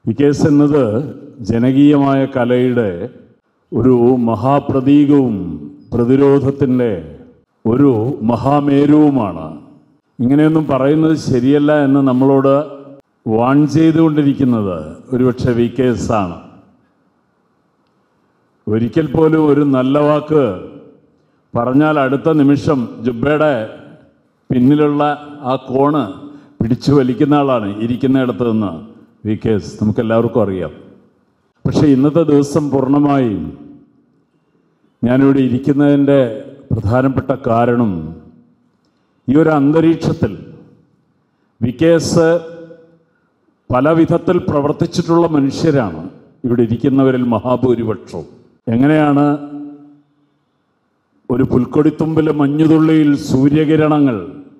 ഈ കേസ് എന്നത് ജനകീയമായ കലയുടെ ഒരു മഹാപ്രതീകവും പ്രതിരോധത്തിൻ്റെ ഒരു മഹാമേരുവുമാണ് ഇങ്ങനെയൊന്നും പറയുന്നത് ശരിയല്ല എന്ന് നമ്മളോട് വാൺ ചെയ്തുകൊണ്ടിരിക്കുന്നത് ഒരുപക്ഷെ വി കെ എസ് ആണ് ഒരിക്കൽ പോലും ഒരു നല്ല വാക്ക് പറഞ്ഞാൽ അടുത്ത നിമിഷം ജുബയുടെ പിന്നിലുള്ള ആ കോണ് പിടിച്ചു വലിക്കുന്ന ആളാണ് ഇരിക്കുന്നിടത്ത് നിന്ന് വി കെ എസ് നമുക്കെല്ലാവർക്കും അറിയാം പക്ഷേ ഇന്നത്തെ ദിവസം പൂർണ്ണമായും ഞാനിവിടെ ഇരിക്കുന്നതിൻ്റെ പ്രധാനപ്പെട്ട കാരണം ഈ ഒരു അന്തരീക്ഷത്തിൽ വി കെ എസ് പല വിധത്തിൽ പ്രവർത്തിച്ചിട്ടുള്ള മനുഷ്യരാണ് ഇവിടെ ഇരിക്കുന്നവരിൽ മഹാഭൂരിപക്ഷവും എങ്ങനെയാണ് ഒരു പുൽക്കൊടിത്തുമ്പിലെ മഞ്ഞുതുള്ളിയിൽ സൂര്യകിരണങ്ങൾ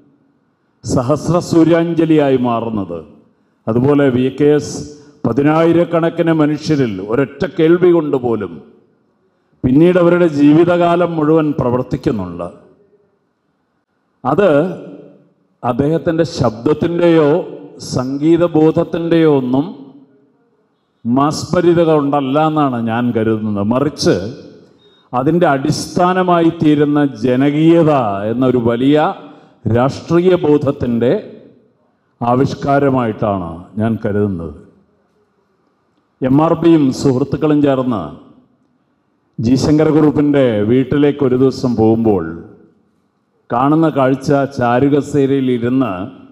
സഹസ്ര സൂര്യാഞ്ജലിയായി മാറുന്നത് അതുപോലെ വി കെ എസ് പതിനായിരക്കണക്കിന് മനുഷ്യരിൽ ഒരൊറ്റ കേൾവി കൊണ്ട് പോലും പിന്നീട് അവരുടെ ജീവിതകാലം മുഴുവൻ പ്രവർത്തിക്കുന്നുണ്ട് അത് അദ്ദേഹത്തിൻ്റെ ശബ്ദത്തിൻ്റെയോ സംഗീതബോധത്തിൻ്റെയോ ഒന്നും മാസ്മരിത കൊണ്ടല്ല എന്നാണ് ഞാൻ കരുതുന്നത് മറിച്ച് അതിൻ്റെ അടിസ്ഥാനമായി തീരുന്ന ജനകീയത എന്നൊരു വലിയ രാഷ്ട്രീയ ബോധത്തിൻ്റെ ആവിഷ്കാരമായിട്ടാണ് ഞാൻ കരുതുന്നത് എം ആർ പിയും സുഹൃത്തുക്കളും ചേർന്ന് ജി ശങ്കര ഗ്രൂപ്പിൻ്റെ വീട്ടിലേക്ക് ഒരു ദിവസം പോകുമ്പോൾ കാണുന്ന കാഴ്ച ചാരുകസേരയിൽ ഇരുന്ന്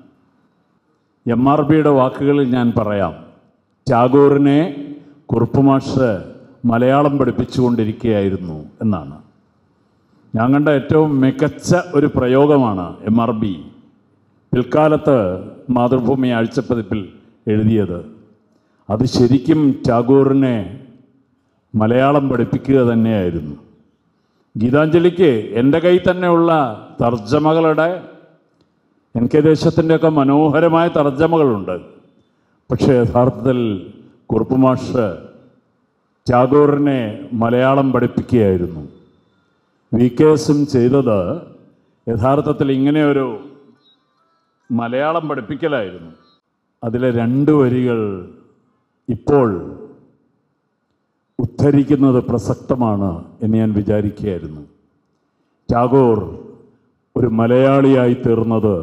എം ആർ പിയുടെ വാക്കുകളിൽ ഞാൻ പറയാം ടാഗോറിനെ കുറുപ്പുമാഷ് മലയാളം പഠിപ്പിച്ചുകൊണ്ടിരിക്കുകയായിരുന്നു എന്നാണ് ഞാൻ കണ്ട ഏറ്റവും മികച്ച ഒരു പ്രയോഗമാണ് എം ആർ ബി പിൽക്കാലത്ത് മാതൃഭൂമി ആഴ്ചപ്പതിപ്പിൽ എഴുതിയത് അത് ശരിക്കും ടാഗോറിനെ മലയാളം പഠിപ്പിക്കുക തന്നെയായിരുന്നു ഗീതാഞ്ജലിക്ക് എൻ്റെ കയ്യിൽ തന്നെയുള്ള തർജ്ജമകളുടെ എൻ കെ ദേശത്തിൻ്റെയൊക്കെ മനോഹരമായ തർജ്ജമകളുണ്ട് പക്ഷേ യഥാർത്ഥത്തിൽ കുറുപ്പുമാഷ് ടാഗോറിനെ മലയാളം പഠിപ്പിക്കുകയായിരുന്നു വി കെ എസും ചെയ്തത് യഥാർത്ഥത്തിൽ ഇങ്ങനെ ഒരു മലയാളം പഠിപ്പിക്കലായിരുന്നു അതിലെ രണ്ട് വരികൾ ഇപ്പോൾ ഉദ്ധരിക്കുന്നത് പ്രസക്തമാണ് എന്ന് ഞാൻ വിചാരിക്കുകയായിരുന്നു ടാഗോർ ഒരു മലയാളിയായി തീർന്നത്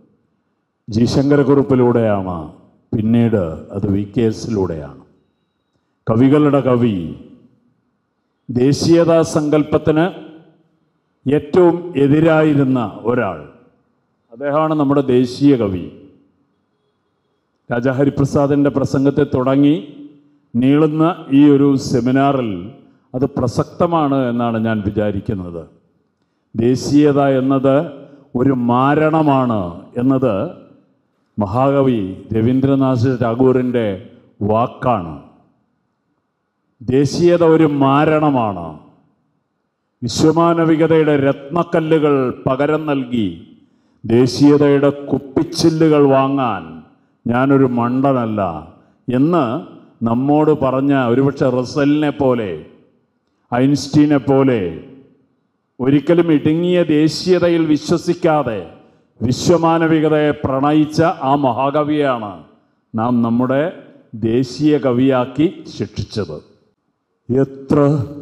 ജി ശങ്കരക്കുറുപ്പിലൂടെയാണ് പിന്നീട് അത് വി കെ എസിലൂടെയാണ് കവികളുടെ കവി ദേശീയതാ സങ്കല്പത്തിന് ഏറ്റവും എതിരായിരുന്ന ഒരാൾ അദ്ദേഹമാണ് നമ്മുടെ ദേശീയ കവി രാജാ ഹരിപ്രസാദിൻ്റെ പ്രസംഗത്തെ തുടങ്ങി നീളുന്ന ഈ ഒരു സെമിനാറിൽ അത് പ്രസക്തമാണ് എന്നാണ് ഞാൻ വിചാരിക്കുന്നത് ദേശീയത എന്നത് ഒരു മാരണമാണ് എന്നത് മഹാകവി രവീന്ദ്രനാഥ് ടാഗോറിൻ്റെ വാക്കാണ് ദേശീയത ഒരു മാരണമാണ് വിശ്വമാനവികതയുടെ രത്നക്കല്ലുകൾ പകരം നൽകി ദേശീയതയുടെ കുപ്പിച്ചില്ലുകൾ വാങ്ങാൻ ഞാനൊരു മണ്ടനല്ല എന്ന് നമ്മോട് പറഞ്ഞ ഒരുപക്ഷെ റസലിനെ പോലെ ഐൻസ്റ്റീനെ പോലെ ഒരിക്കലും ഇടുങ്ങിയ ദേശീയതയിൽ വിശ്വസിക്കാതെ വിശ്വമാനവികതയെ പ്രണയിച്ച ആ മഹാകവിയാണ് നാം നമ്മുടെ ദേശീയ കവിയാക്കി ശിക്ഷിച്ചത് എത്ര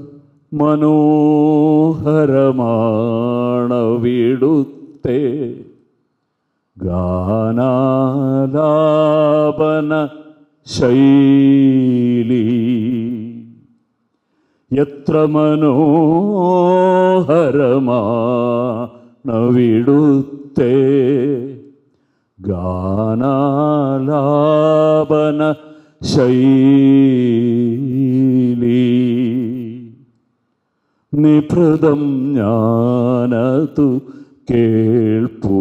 മനോഹരമാണവിടുത്തെ ഗാനാലാപന ശൈലി എത്ര മനോഹരമാണവിടുത്തെ ഗാനാലാപന ശൈലി നിഭൃതം ഞാനതു കേൾപ്പൂ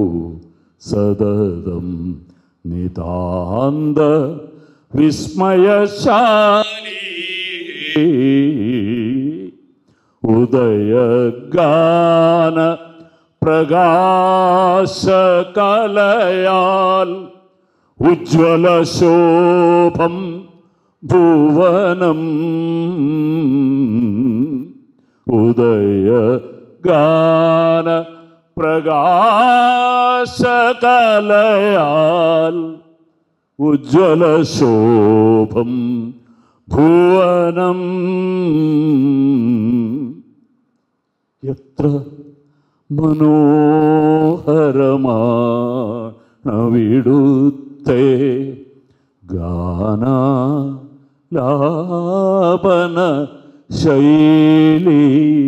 സതതം നിതാന്ത വിസ്മയശാലി ഉദയഗാന പ്രകാശകലയാൽ ഉജ്വല ശോഭം ഭുവനം ഉദയ ഗാന പ്രകാശകലയാൽ ഉജ്വലശോഭം ഭുവനം എത്ര മനോഹരമാവിടുത്തെ ഗാന ലാപന ശൈലി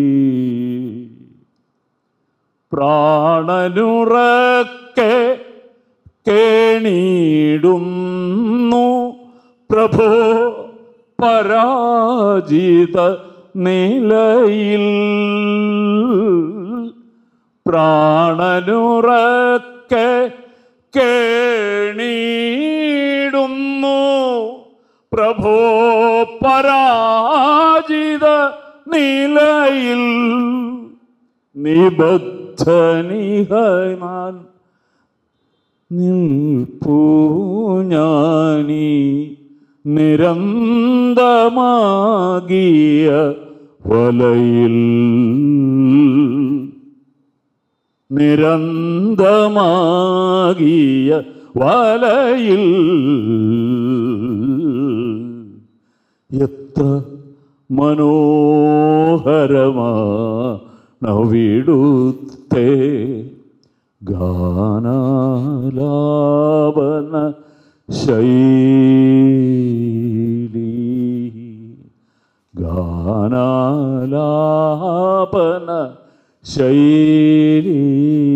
പ്രാണനുറക്കെ കേണിടുന്നു പ്രഭോ പരാജിത നിലയിൽ പ്രാണനുറക്കെ കേണിടുന്നു പ്രഭോ പരാജിത നിലയിൽ നിബദ്ധനിഹനാൻ നിൽപ്പൂ ഞാനീ നിരന്തമാകിയ വലയിൽ നിരന്തമാകിയ വലയിൽ എത്ര മനോഹരമാവിടുത്തെ ഗാനാലാപന ശൈലി ഗാനാലാപന ശൈലി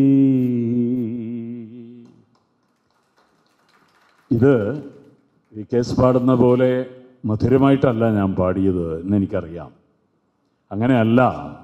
ഇത് വി കേസ് പാടുന്ന പോലെ മധുരമായിട്ടല്ല ഞാൻ പാടിയത് എന്ന് എനിക്കറിയാം അങ്ങനെയല്ല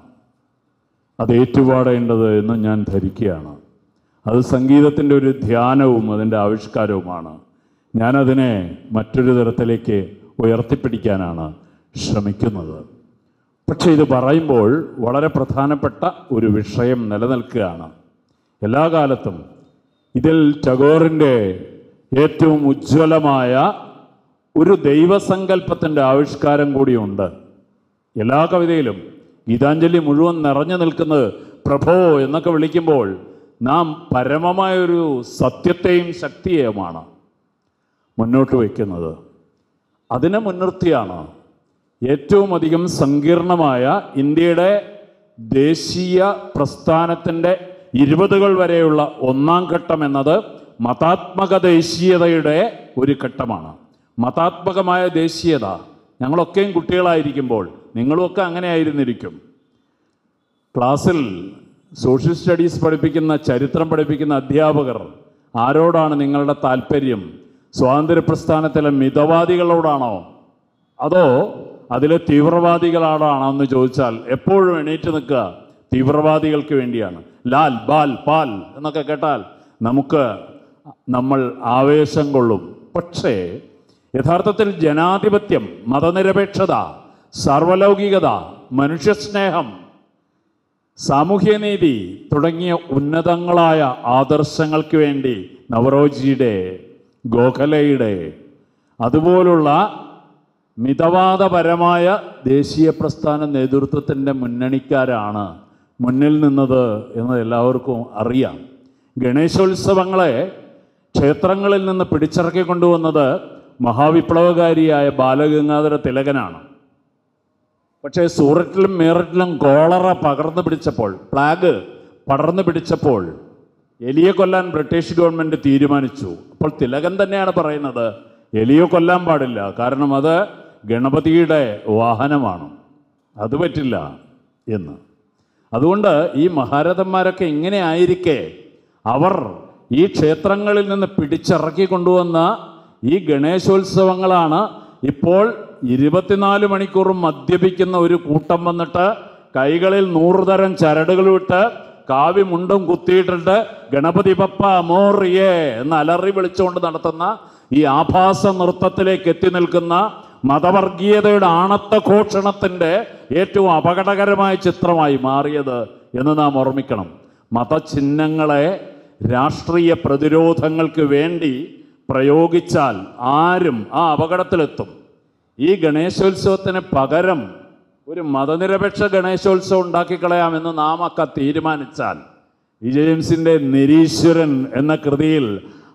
അത് ഏറ്റുപാടേണ്ടത് എന്ന് ഞാൻ ധരിക്കുകയാണ് അത് സംഗീതത്തിൻ്റെ ഒരു ധ്യാനവും അതിൻ്റെ ആവിഷ്കാരവുമാണ് ഞാനതിനെ മറ്റൊരു തരത്തിലേക്ക് ഉയർത്തിപ്പിടിക്കാനാണ് ശ്രമിക്കുന്നത് പക്ഷേ ഇത് പറയുമ്പോൾ വളരെ പ്രധാനപ്പെട്ട ഒരു വിഷയം നിലനിൽക്കുകയാണ് എല്ലാ കാലത്തും ഇതിൽ ടാഗോറിൻ്റെ ഏറ്റവും ഉജ്ജ്വലമായ ഒരു ദൈവസങ്കല്പത്തിൻ്റെ ആവിഷ്കാരം കൂടിയുണ്ട് എല്ലാ കവിതയിലും ഗീതാഞ്ജലി മുഴുവൻ നിറഞ്ഞു നിൽക്കുന്നത് പ്രഭോ എന്നൊക്കെ വിളിക്കുമ്പോൾ നാം പരമമായൊരു സത്യത്തെയും ശക്തിയെയുമാണ് മുന്നോട്ട് വയ്ക്കുന്നത് അതിനെ മുൻനിർത്തിയാണ് ഏറ്റവും അധികം സങ്കീർണമായ ഇന്ത്യയുടെ ദേശീയ പ്രസ്ഥാനത്തിൻ്റെ ഇരുപതുകൾ വരെയുള്ള ഒന്നാം ഘട്ടം എന്നത് മതാത്മക ദേശീയതയുടെ ഒരു ഘട്ടമാണ് മതാത്മകമായ ദേശീയത ഞങ്ങളൊക്കെയും കുട്ടികളായിരിക്കുമ്പോൾ നിങ്ങളുമൊക്കെ അങ്ങനെ ആയിരുന്നിരിക്കും ക്ലാസ്സിൽ സോഷ്യൽ സ്റ്റഡീസ് പഠിപ്പിക്കുന്ന ചരിത്രം പഠിപ്പിക്കുന്ന അധ്യാപകർ ആരോടാണ് നിങ്ങളുടെ താല്പര്യം സ്വാതന്ത്ര്യ പ്രസ്ഥാനത്തിലെ മിതവാദികളോടാണോ അതോ അതിലെ തീവ്രവാദികളോടാണോ എന്ന് ചോദിച്ചാൽ എപ്പോഴും എണീറ്റ് നിൽക്കുക തീവ്രവാദികൾക്ക് വേണ്ടിയാണ് ലാൽ ബാൽ പാൽ എന്നൊക്കെ കേട്ടാൽ നമുക്ക് നമ്മൾ ആവേശം കൊള്ളും പക്ഷേ യഥാർത്ഥത്തിൽ ജനാധിപത്യം മതനിരപേക്ഷത സാർവലൗകികത മനുഷ്യസ്നേഹം സാമൂഹ്യനീതി തുടങ്ങിയ ഉന്നതങ്ങളായ ആദർശങ്ങൾക്ക് വേണ്ടി നവറോജിയുടെ ഗോഖലയുടെ അതുപോലുള്ള മിതവാദപരമായ ദേശീയ പ്രസ്ഥാന നേതൃത്വത്തിൻ്റെ മുന്നണിക്കാരാണ് മുന്നിൽ നിന്നത് എന്ന് എല്ലാവർക്കും അറിയാം ഗണേശോത്സവങ്ങളെ ക്ഷേത്രങ്ങളിൽ നിന്ന് പിടിച്ചിറക്കി കൊണ്ടുവന്നത് മഹാവിപ്ലവകാരിയായ ബാലഗംഗാധര തിലകനാണ് പക്ഷേ സൂററ്റിലും മീററ്റിലും കോളറ പകർന്നു പിടിച്ചപ്പോൾ പ്ലാഗ് പടർന്നു പിടിച്ചപ്പോൾ എലിയെ കൊല്ലാൻ ബ്രിട്ടീഷ് ഗവൺമെൻറ് തീരുമാനിച്ചു അപ്പോൾ തിലകൻ തന്നെയാണ് പറയുന്നത് എലിയെ കൊല്ലാൻ പാടില്ല കാരണം അത് ഗണപതിയുടെ വാഹനമാണ് അത് പറ്റില്ല എന്ന് അതുകൊണ്ട് ഈ മഹാരഥന്മാരൊക്കെ ഇങ്ങനെ ആയിരിക്കെ അവർ ഈ ക്ഷേത്രങ്ങളിൽ നിന്ന് പിടിച്ചിറക്കി കൊണ്ടുവന്ന ഈ ഗണേശോത്സവങ്ങളാണ് ഇപ്പോൾ ഇരുപത്തിനാല് മണിക്കൂറും മദ്യപിക്കുന്ന ഒരു കൂട്ടം വന്നിട്ട് കൈകളിൽ നൂറുതരം ചരടുകൾ വിട്ട് കാവി മുണ്ടും കുത്തിയിട്ടിട്ട് ഗണപതി പപ്പ മോറിയേ എന്ന് അലറി വിളിച്ചുകൊണ്ട് നടത്തുന്ന ഈ ആഭാസ നൃത്തത്തിലേക്ക് എത്തി നിൽക്കുന്ന മതവർഗീയതയുടെ ആണത്ത ഘോഷണത്തിൻ്റെ ഏറ്റവും അപകടകരമായ ചിത്രമായി മാറിയത് എന്ന് നാം ഓർമ്മിക്കണം മതചിഹ്നങ്ങളെ രാഷ്ട്രീയ പ്രതിരോധങ്ങൾക്ക് വേണ്ടി പ്രയോഗിച്ചാൽ ആരും ആ അപകടത്തിലെത്തും ഈ ഗണേശോത്സവത്തിന് പകരം ഒരു മതനിരപേക്ഷ ഗണേശോത്സവം ഉണ്ടാക്കിക്കളയാമെന്ന് നാം ഒക്കെ തീരുമാനിച്ചാൽ ഈ ജെയിംസിൻ്റെ നിരീശ്വരൻ എന്ന കൃതിയിൽ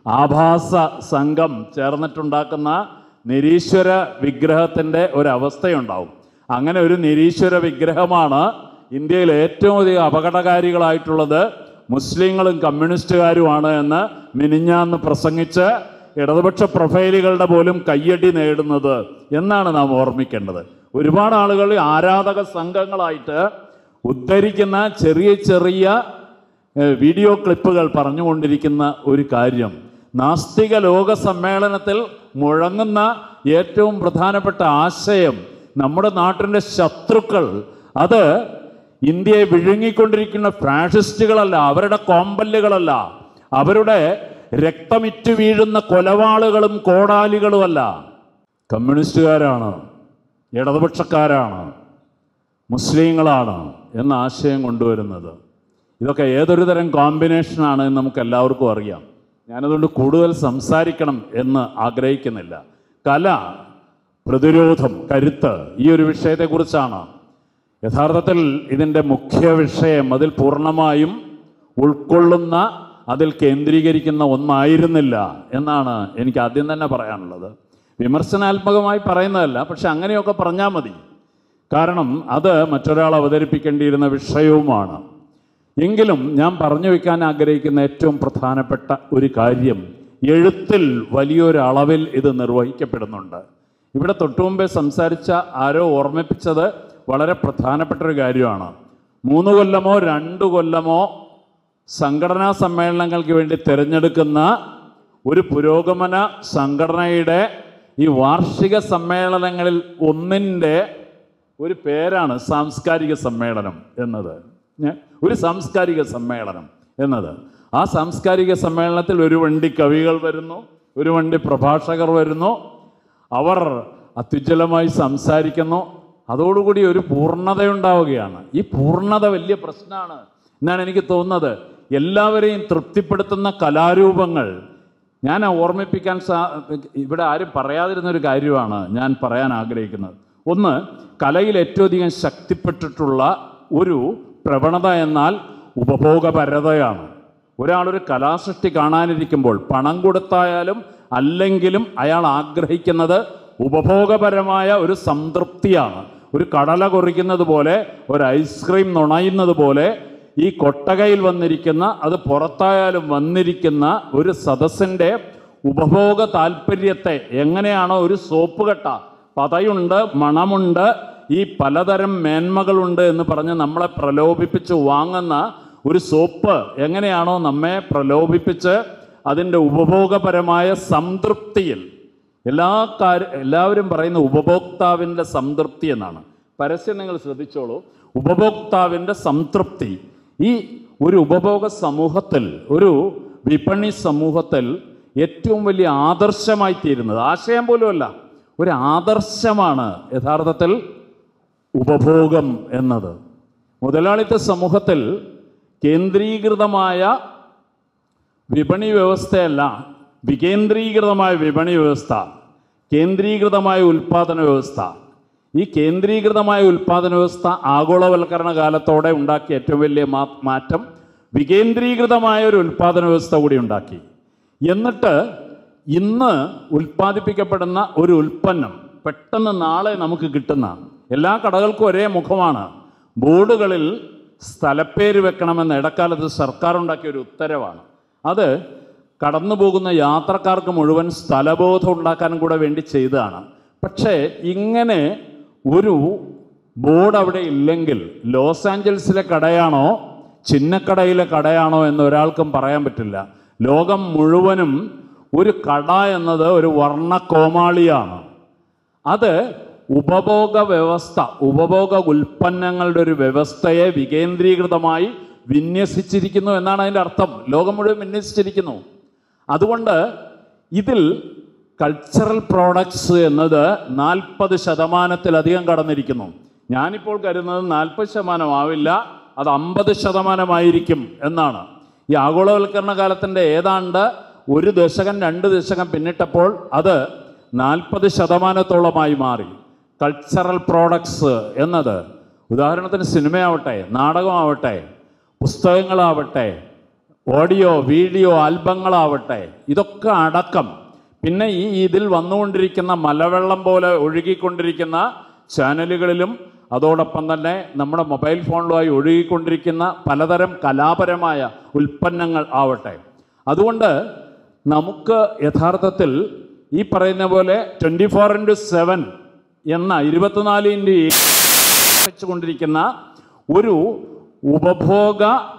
ആഭാസ സംഘം ചേർന്നിട്ടുണ്ടാക്കുന്ന നിരീശ്വര വിഗ്രഹത്തിൻ്റെ ഒരവസ്ഥയുണ്ടാവും അങ്ങനെ ഒരു നിരീശ്വര വിഗ്രഹമാണ് ഇന്ത്യയിൽ ഏറ്റവും അധികം അപകടകാരികളായിട്ടുള്ളത് മുസ്ലിങ്ങളും കമ്മ്യൂണിസ്റ്റുകാരുമാണ് എന്ന് മിനിഞ്ഞാന്ന് പ്രസംഗിച്ച് ഇടതുപക്ഷ പ്രൊഫൈലുകളുടെ പോലും കയ്യടി നേടുന്നത് എന്നാണ് നാം ഓർമ്മിക്കേണ്ടത് ഒരുപാട് ആളുകൾ ആരാധക സംഘങ്ങളായിട്ട് ഉദ്ധരിക്കുന്ന ചെറിയ ചെറിയ ഏഹ്, വീഡിയോ ക്ലിപ്പുകൾ പറഞ്ഞുകൊണ്ടിരിക്കുന്ന ഒരു കാര്യം നാസ്തിക ലോക സമ്മേളനത്തിൽ മുഴങ്ങുന്ന ഏറ്റവും പ്രധാനപ്പെട്ട ആശയം നമ്മുടെ നാട്ടിൻ്റെ ശത്രുക്കൾ അത് ഇന്ത്യയെ വിഴുങ്ങിക്കൊണ്ടിരിക്കുന്ന ഫാഷിസ്റ്റുകളല്ല അവരുടെ കോമ്പല്ലുകളല്ല അവരുടെ രക്തമിറ്റു വീഴുന്ന കൊലവാളുകളും കോടാലികളുമല്ല കമ്മ്യൂണിസ്റ്റുകാരാണ് ഇടതുപക്ഷക്കാരാണ് മുസ്ലിങ്ങളാണ് എന്ന ആശയം കൊണ്ടുവരുന്നത് ഇതൊക്കെ ഏതൊരു തരം കോമ്പിനേഷനാണ് എന്ന് നമുക്ക് എല്ലാവർക്കും അറിയാം ഞാനതുകൊണ്ട് കൂടുതൽ സംസാരിക്കണം എന്ന് ആഗ്രഹിക്കുന്നില്ല കല പ്രതിരോധം കരുത്ത് ഈ ഒരു വിഷയത്തെക്കുറിച്ചാണ് യഥാർത്ഥത്തിൽ ഇതിൻ്റെ മുഖ്യ വിഷയം അതിൽ പൂർണ്ണമായും ഉൾക്കൊള്ളുന്ന അതിൽ കേന്ദ്രീകരിക്കുന്ന ഒന്നായിരുന്നില്ല എന്നാണ് എനിക്ക് ആദ്യം തന്നെ പറയാനുള്ളത് വിമർശനാത്മകമായി പറയുന്നതല്ല പക്ഷെ അങ്ങനെയൊക്കെ പറഞ്ഞാൽ മതി കാരണം അത് മറ്റൊരാൾ അവതരിപ്പിക്കേണ്ടിയിരുന്ന വിഷയവുമാണ് എങ്കിലും ഞാൻ പറഞ്ഞു വയ്ക്കാൻ ആഗ്രഹിക്കുന്ന ഏറ്റവും പ്രധാനപ്പെട്ട ഒരു കാര്യം എഴുത്തിൽ വലിയൊരളവിൽ ഇത് നിർവഹിക്കപ്പെടുന്നുണ്ട് ഇവിടെ തൊട്ടുമുമ്പേ സംസാരിച്ച ആരോ ഓർമ്മിപ്പിച്ചത് വളരെ പ്രധാനപ്പെട്ട ഒരു കാര്യമാണ് മൂന്ന് കൊല്ലമോ രണ്ട് കൊല്ലമോ സംഘടനാ സമ്മേളനങ്ങൾക്ക് വേണ്ടി തിരഞ്ഞെടുക്കുന്ന ഒരു പുരോഗമന സംഘടനയുടെ ഈ വാർഷിക സമ്മേളനങ്ങളിൽ ഒന്നിൻ്റെ ഒരു പേരാണ് സാംസ്കാരിക സമ്മേളനം എന്നത് ഏ? ഒരു സാംസ്കാരിക സമ്മേളനം എന്നത് ആ സാംസ്കാരിക സമ്മേളനത്തിൽ ഒരു വണ്ടി കവികൾ വരുന്നു ഒരു വണ്ടി പ്രഭാഷകർ വരുന്നു അവർ അത്യുജ്വലമായി സംസാരിക്കുന്നു അതോടുകൂടി ഒരു പൂർണ്ണതയുണ്ടാവുകയാണ് ഈ പൂർണ്ണത വലിയ പ്രശ്നമാണ് എന്നാണ് എനിക്ക് തോന്നുന്നത് എല്ലാവരെയും തൃപ്തിപ്പെടുത്തുന്ന കലാരൂപങ്ങൾ ഞാൻ ഓർമ്മിപ്പിക്കാൻ സാ ഇവിടെ ആരും പറയാതിരുന്ന ഒരു കാര്യമാണ് ഞാൻ പറയാൻ ആഗ്രഹിക്കുന്നത് ഒന്ന് കലയിൽ ഏറ്റവും അധികം ശക്തിപ്പെട്ടിട്ടുള്ള ഒരു പ്രവണത എന്നാൽ ഉപഭോഗപരതയാണ് ഒരാളൊരു കലാസൃഷ്ടി കാണാനിരിക്കുമ്പോൾ പണം കൊടുത്തായാലും അല്ലെങ്കിലും അയാൾ ആഗ്രഹിക്കുന്നത് ഉപഭോഗപരമായ ഒരു സംതൃപ്തിയാണ് ഒരു കടല കൊറിക്കുന്നത് പോലെ ഒരു ഐസ്ക്രീം നുണയുന്നത് പോലെ ഈ കൊട്ടകയിൽ വന്നിരിക്കുന്ന അത് പുറത്തായാലും വന്നിരിക്കുന്ന ഒരു സദസ്സിൻ്റെ ഉപഭോഗ താല്പര്യത്തെ എങ്ങനെയാണോ ഒരു സോപ്പ് കട്ട പതയുണ്ട് മണമുണ്ട് ഈ പലതരം മേന്മകളുണ്ട് എന്ന് പറഞ്ഞ് നമ്മളെ പ്രലോഭിപ്പിച്ച് വാങ്ങുന്ന ഒരു സോപ്പ് എങ്ങനെയാണോ നമ്മെ പ്രലോഭിപ്പിച്ച് അതിൻ്റെ ഉപഭോഗപരമായ സംതൃപ്തിയിൽ എല്ലാ കാര്യ എല്ലാവരും പറയുന്ന ഉപഭോക്താവിൻ്റെ സംതൃപ്തി എന്നാണ് പരസ്യം നിങ്ങൾ ശ്രദ്ധിച്ചോളൂ ഉപഭോക്താവിൻ്റെ സംതൃപ്തി ഈ ഒരു ഉപഭോഗ സമൂഹത്തിൽ ഒരു വിപണി സമൂഹത്തിൽ ഏറ്റവും വലിയ ആദർശമായി തീരുന്നത് ആശയം പോലുമല്ല ഒരു ആദർശമാണ് യഥാർത്ഥത്തിൽ ഉപഭോഗം എന്നത് മുതലാളിത്ത സമൂഹത്തിൽ കേന്ദ്രീകൃതമായ വിപണി വ്യവസ്ഥയല്ല വികേന്ദ്രീകൃതമായ വിപണി വ്യവസ്ഥ കേന്ദ്രീകൃതമായ ഉൽപാദന വ്യവസ്ഥ ഈ കേന്ദ്രീകൃതമായ ഉൽപാദന വ്യവസ്ഥ ആഗോളവൽക്കരണ കാലത്തോടെ ഉണ്ടാക്കിയ ഏറ്റവും വലിയ മാ- മാറ്റം വികേന്ദ്രീകൃതമായ ഒരു ഉൽപാദന വ്യവസ്ഥ കൂടി ഉണ്ടാക്കി എന്നിട്ട് ഇന്ന് ഉൽപ്പാദിപ്പിക്കപ്പെടുന്ന ഒരു ഉൽപ്പന്നം പെട്ടെന്ന് നാളെ നമുക്ക് കിട്ടുന്ന എല്ലാ കടകൾക്കും ഒരേ മുഖമാണ് ബോർഡുകളിൽ സ്ഥലപ്പേര് വെക്കണമെന്ന് ഇടക്കാലത്ത് സർക്കാർ ഉണ്ടാക്കിയ ഒരു ഉത്തരവാണ് അത് കടന്നു പോകുന്ന യാത്രക്കാർക്ക് മുഴുവൻ സ്ഥലബോധം ഉണ്ടാക്കാനും കൂടെ വേണ്ടി ചെയ്തതാണ് പക്ഷേ ഇങ്ങനെ ഒരു ബോർഡ് അവിടെ ഇല്ലെങ്കിൽ ലോസ് ആഞ്ചൽസിലെ കടയാണോ ചിന്നക്കടയിലെ കടയാണോ എന്ന് ഒരാൾക്കും പറയാൻ പറ്റില്ല ലോകം മുഴുവനും ഒരു കട എന്നത് ഒരു വർണ്ണക്കോമാളിയാണ് അത് ഉപഭോഗ വ്യവസ്ഥ ഉപഭോഗ ഉൽപ്പന്നങ്ങളുടെ ഒരു വ്യവസ്ഥയെ വികേന്ദ്രീകൃതമായി വിന്യസിച്ചിരിക്കുന്നു എന്നാണ് അതിൻ്റെ അർത്ഥം ലോകം മുഴുവൻ വിന്യസിച്ചിരിക്കുന്നു അതുകൊണ്ട് ഇതിൽ കൾച്ചറൽ പ്രോഡക്ട്സ് എന്നത് നാൽപ്പത് ശതമാനത്തിലധികം കടന്നിരിക്കുന്നു ഞാനിപ്പോൾ കരുതുന്നത് നാൽപ്പത് ശതമാനമാവില്ല അത് അമ്പത് ശതമാനമായിരിക്കും എന്നാണ് ഈ ആഗോളവൽക്കരണ കാലത്തിൻ്റെ ഏതാണ്ട് ഒരു ദശകം രണ്ട് ദശകം പിന്നിട്ടപ്പോൾ അത് നാൽപ്പത് ശതമാനത്തോളമായി മാറി കൾച്ചറൽ പ്രോഡക്ട്സ് എന്നത് ഉദാഹരണത്തിന് സിനിമയാവട്ടെ നാടകമാവട്ടെ പുസ്തകങ്ങളാവട്ടെ ഓഡിയോ വീഡിയോ ആൽബങ്ങളാവട്ടെ ഇതൊക്കെ അടക്കം പിന്നെ ഈ ഇതിൽ വന്നുകൊണ്ടിരിക്കുന്ന മലവെള്ളം പോലെ ഒഴുകിക്കൊണ്ടിരിക്കുന്ന ചാനലുകളിലും അതോടൊപ്പം തന്നെ നമ്മുടെ മൊബൈൽ ഫോണിലുമായി ഒഴുകിക്കൊണ്ടിരിക്കുന്ന പലതരം കലാപരമായ ഉൽപ്പന്നങ്ങൾ ആവട്ടെ അതുകൊണ്ട് നമുക്ക് യഥാർത്ഥത്തിൽ ഈ പറയുന്ന പോലെ ട്വൻറ്റി ഫോർ ഇൻറ്റു സെവൻ എന്ന ഇരുപത്തിനാല് ഇൻറ്റു വെച്ചുകൊണ്ടിരിക്കുന്ന ഒരു ഉപഭോഗ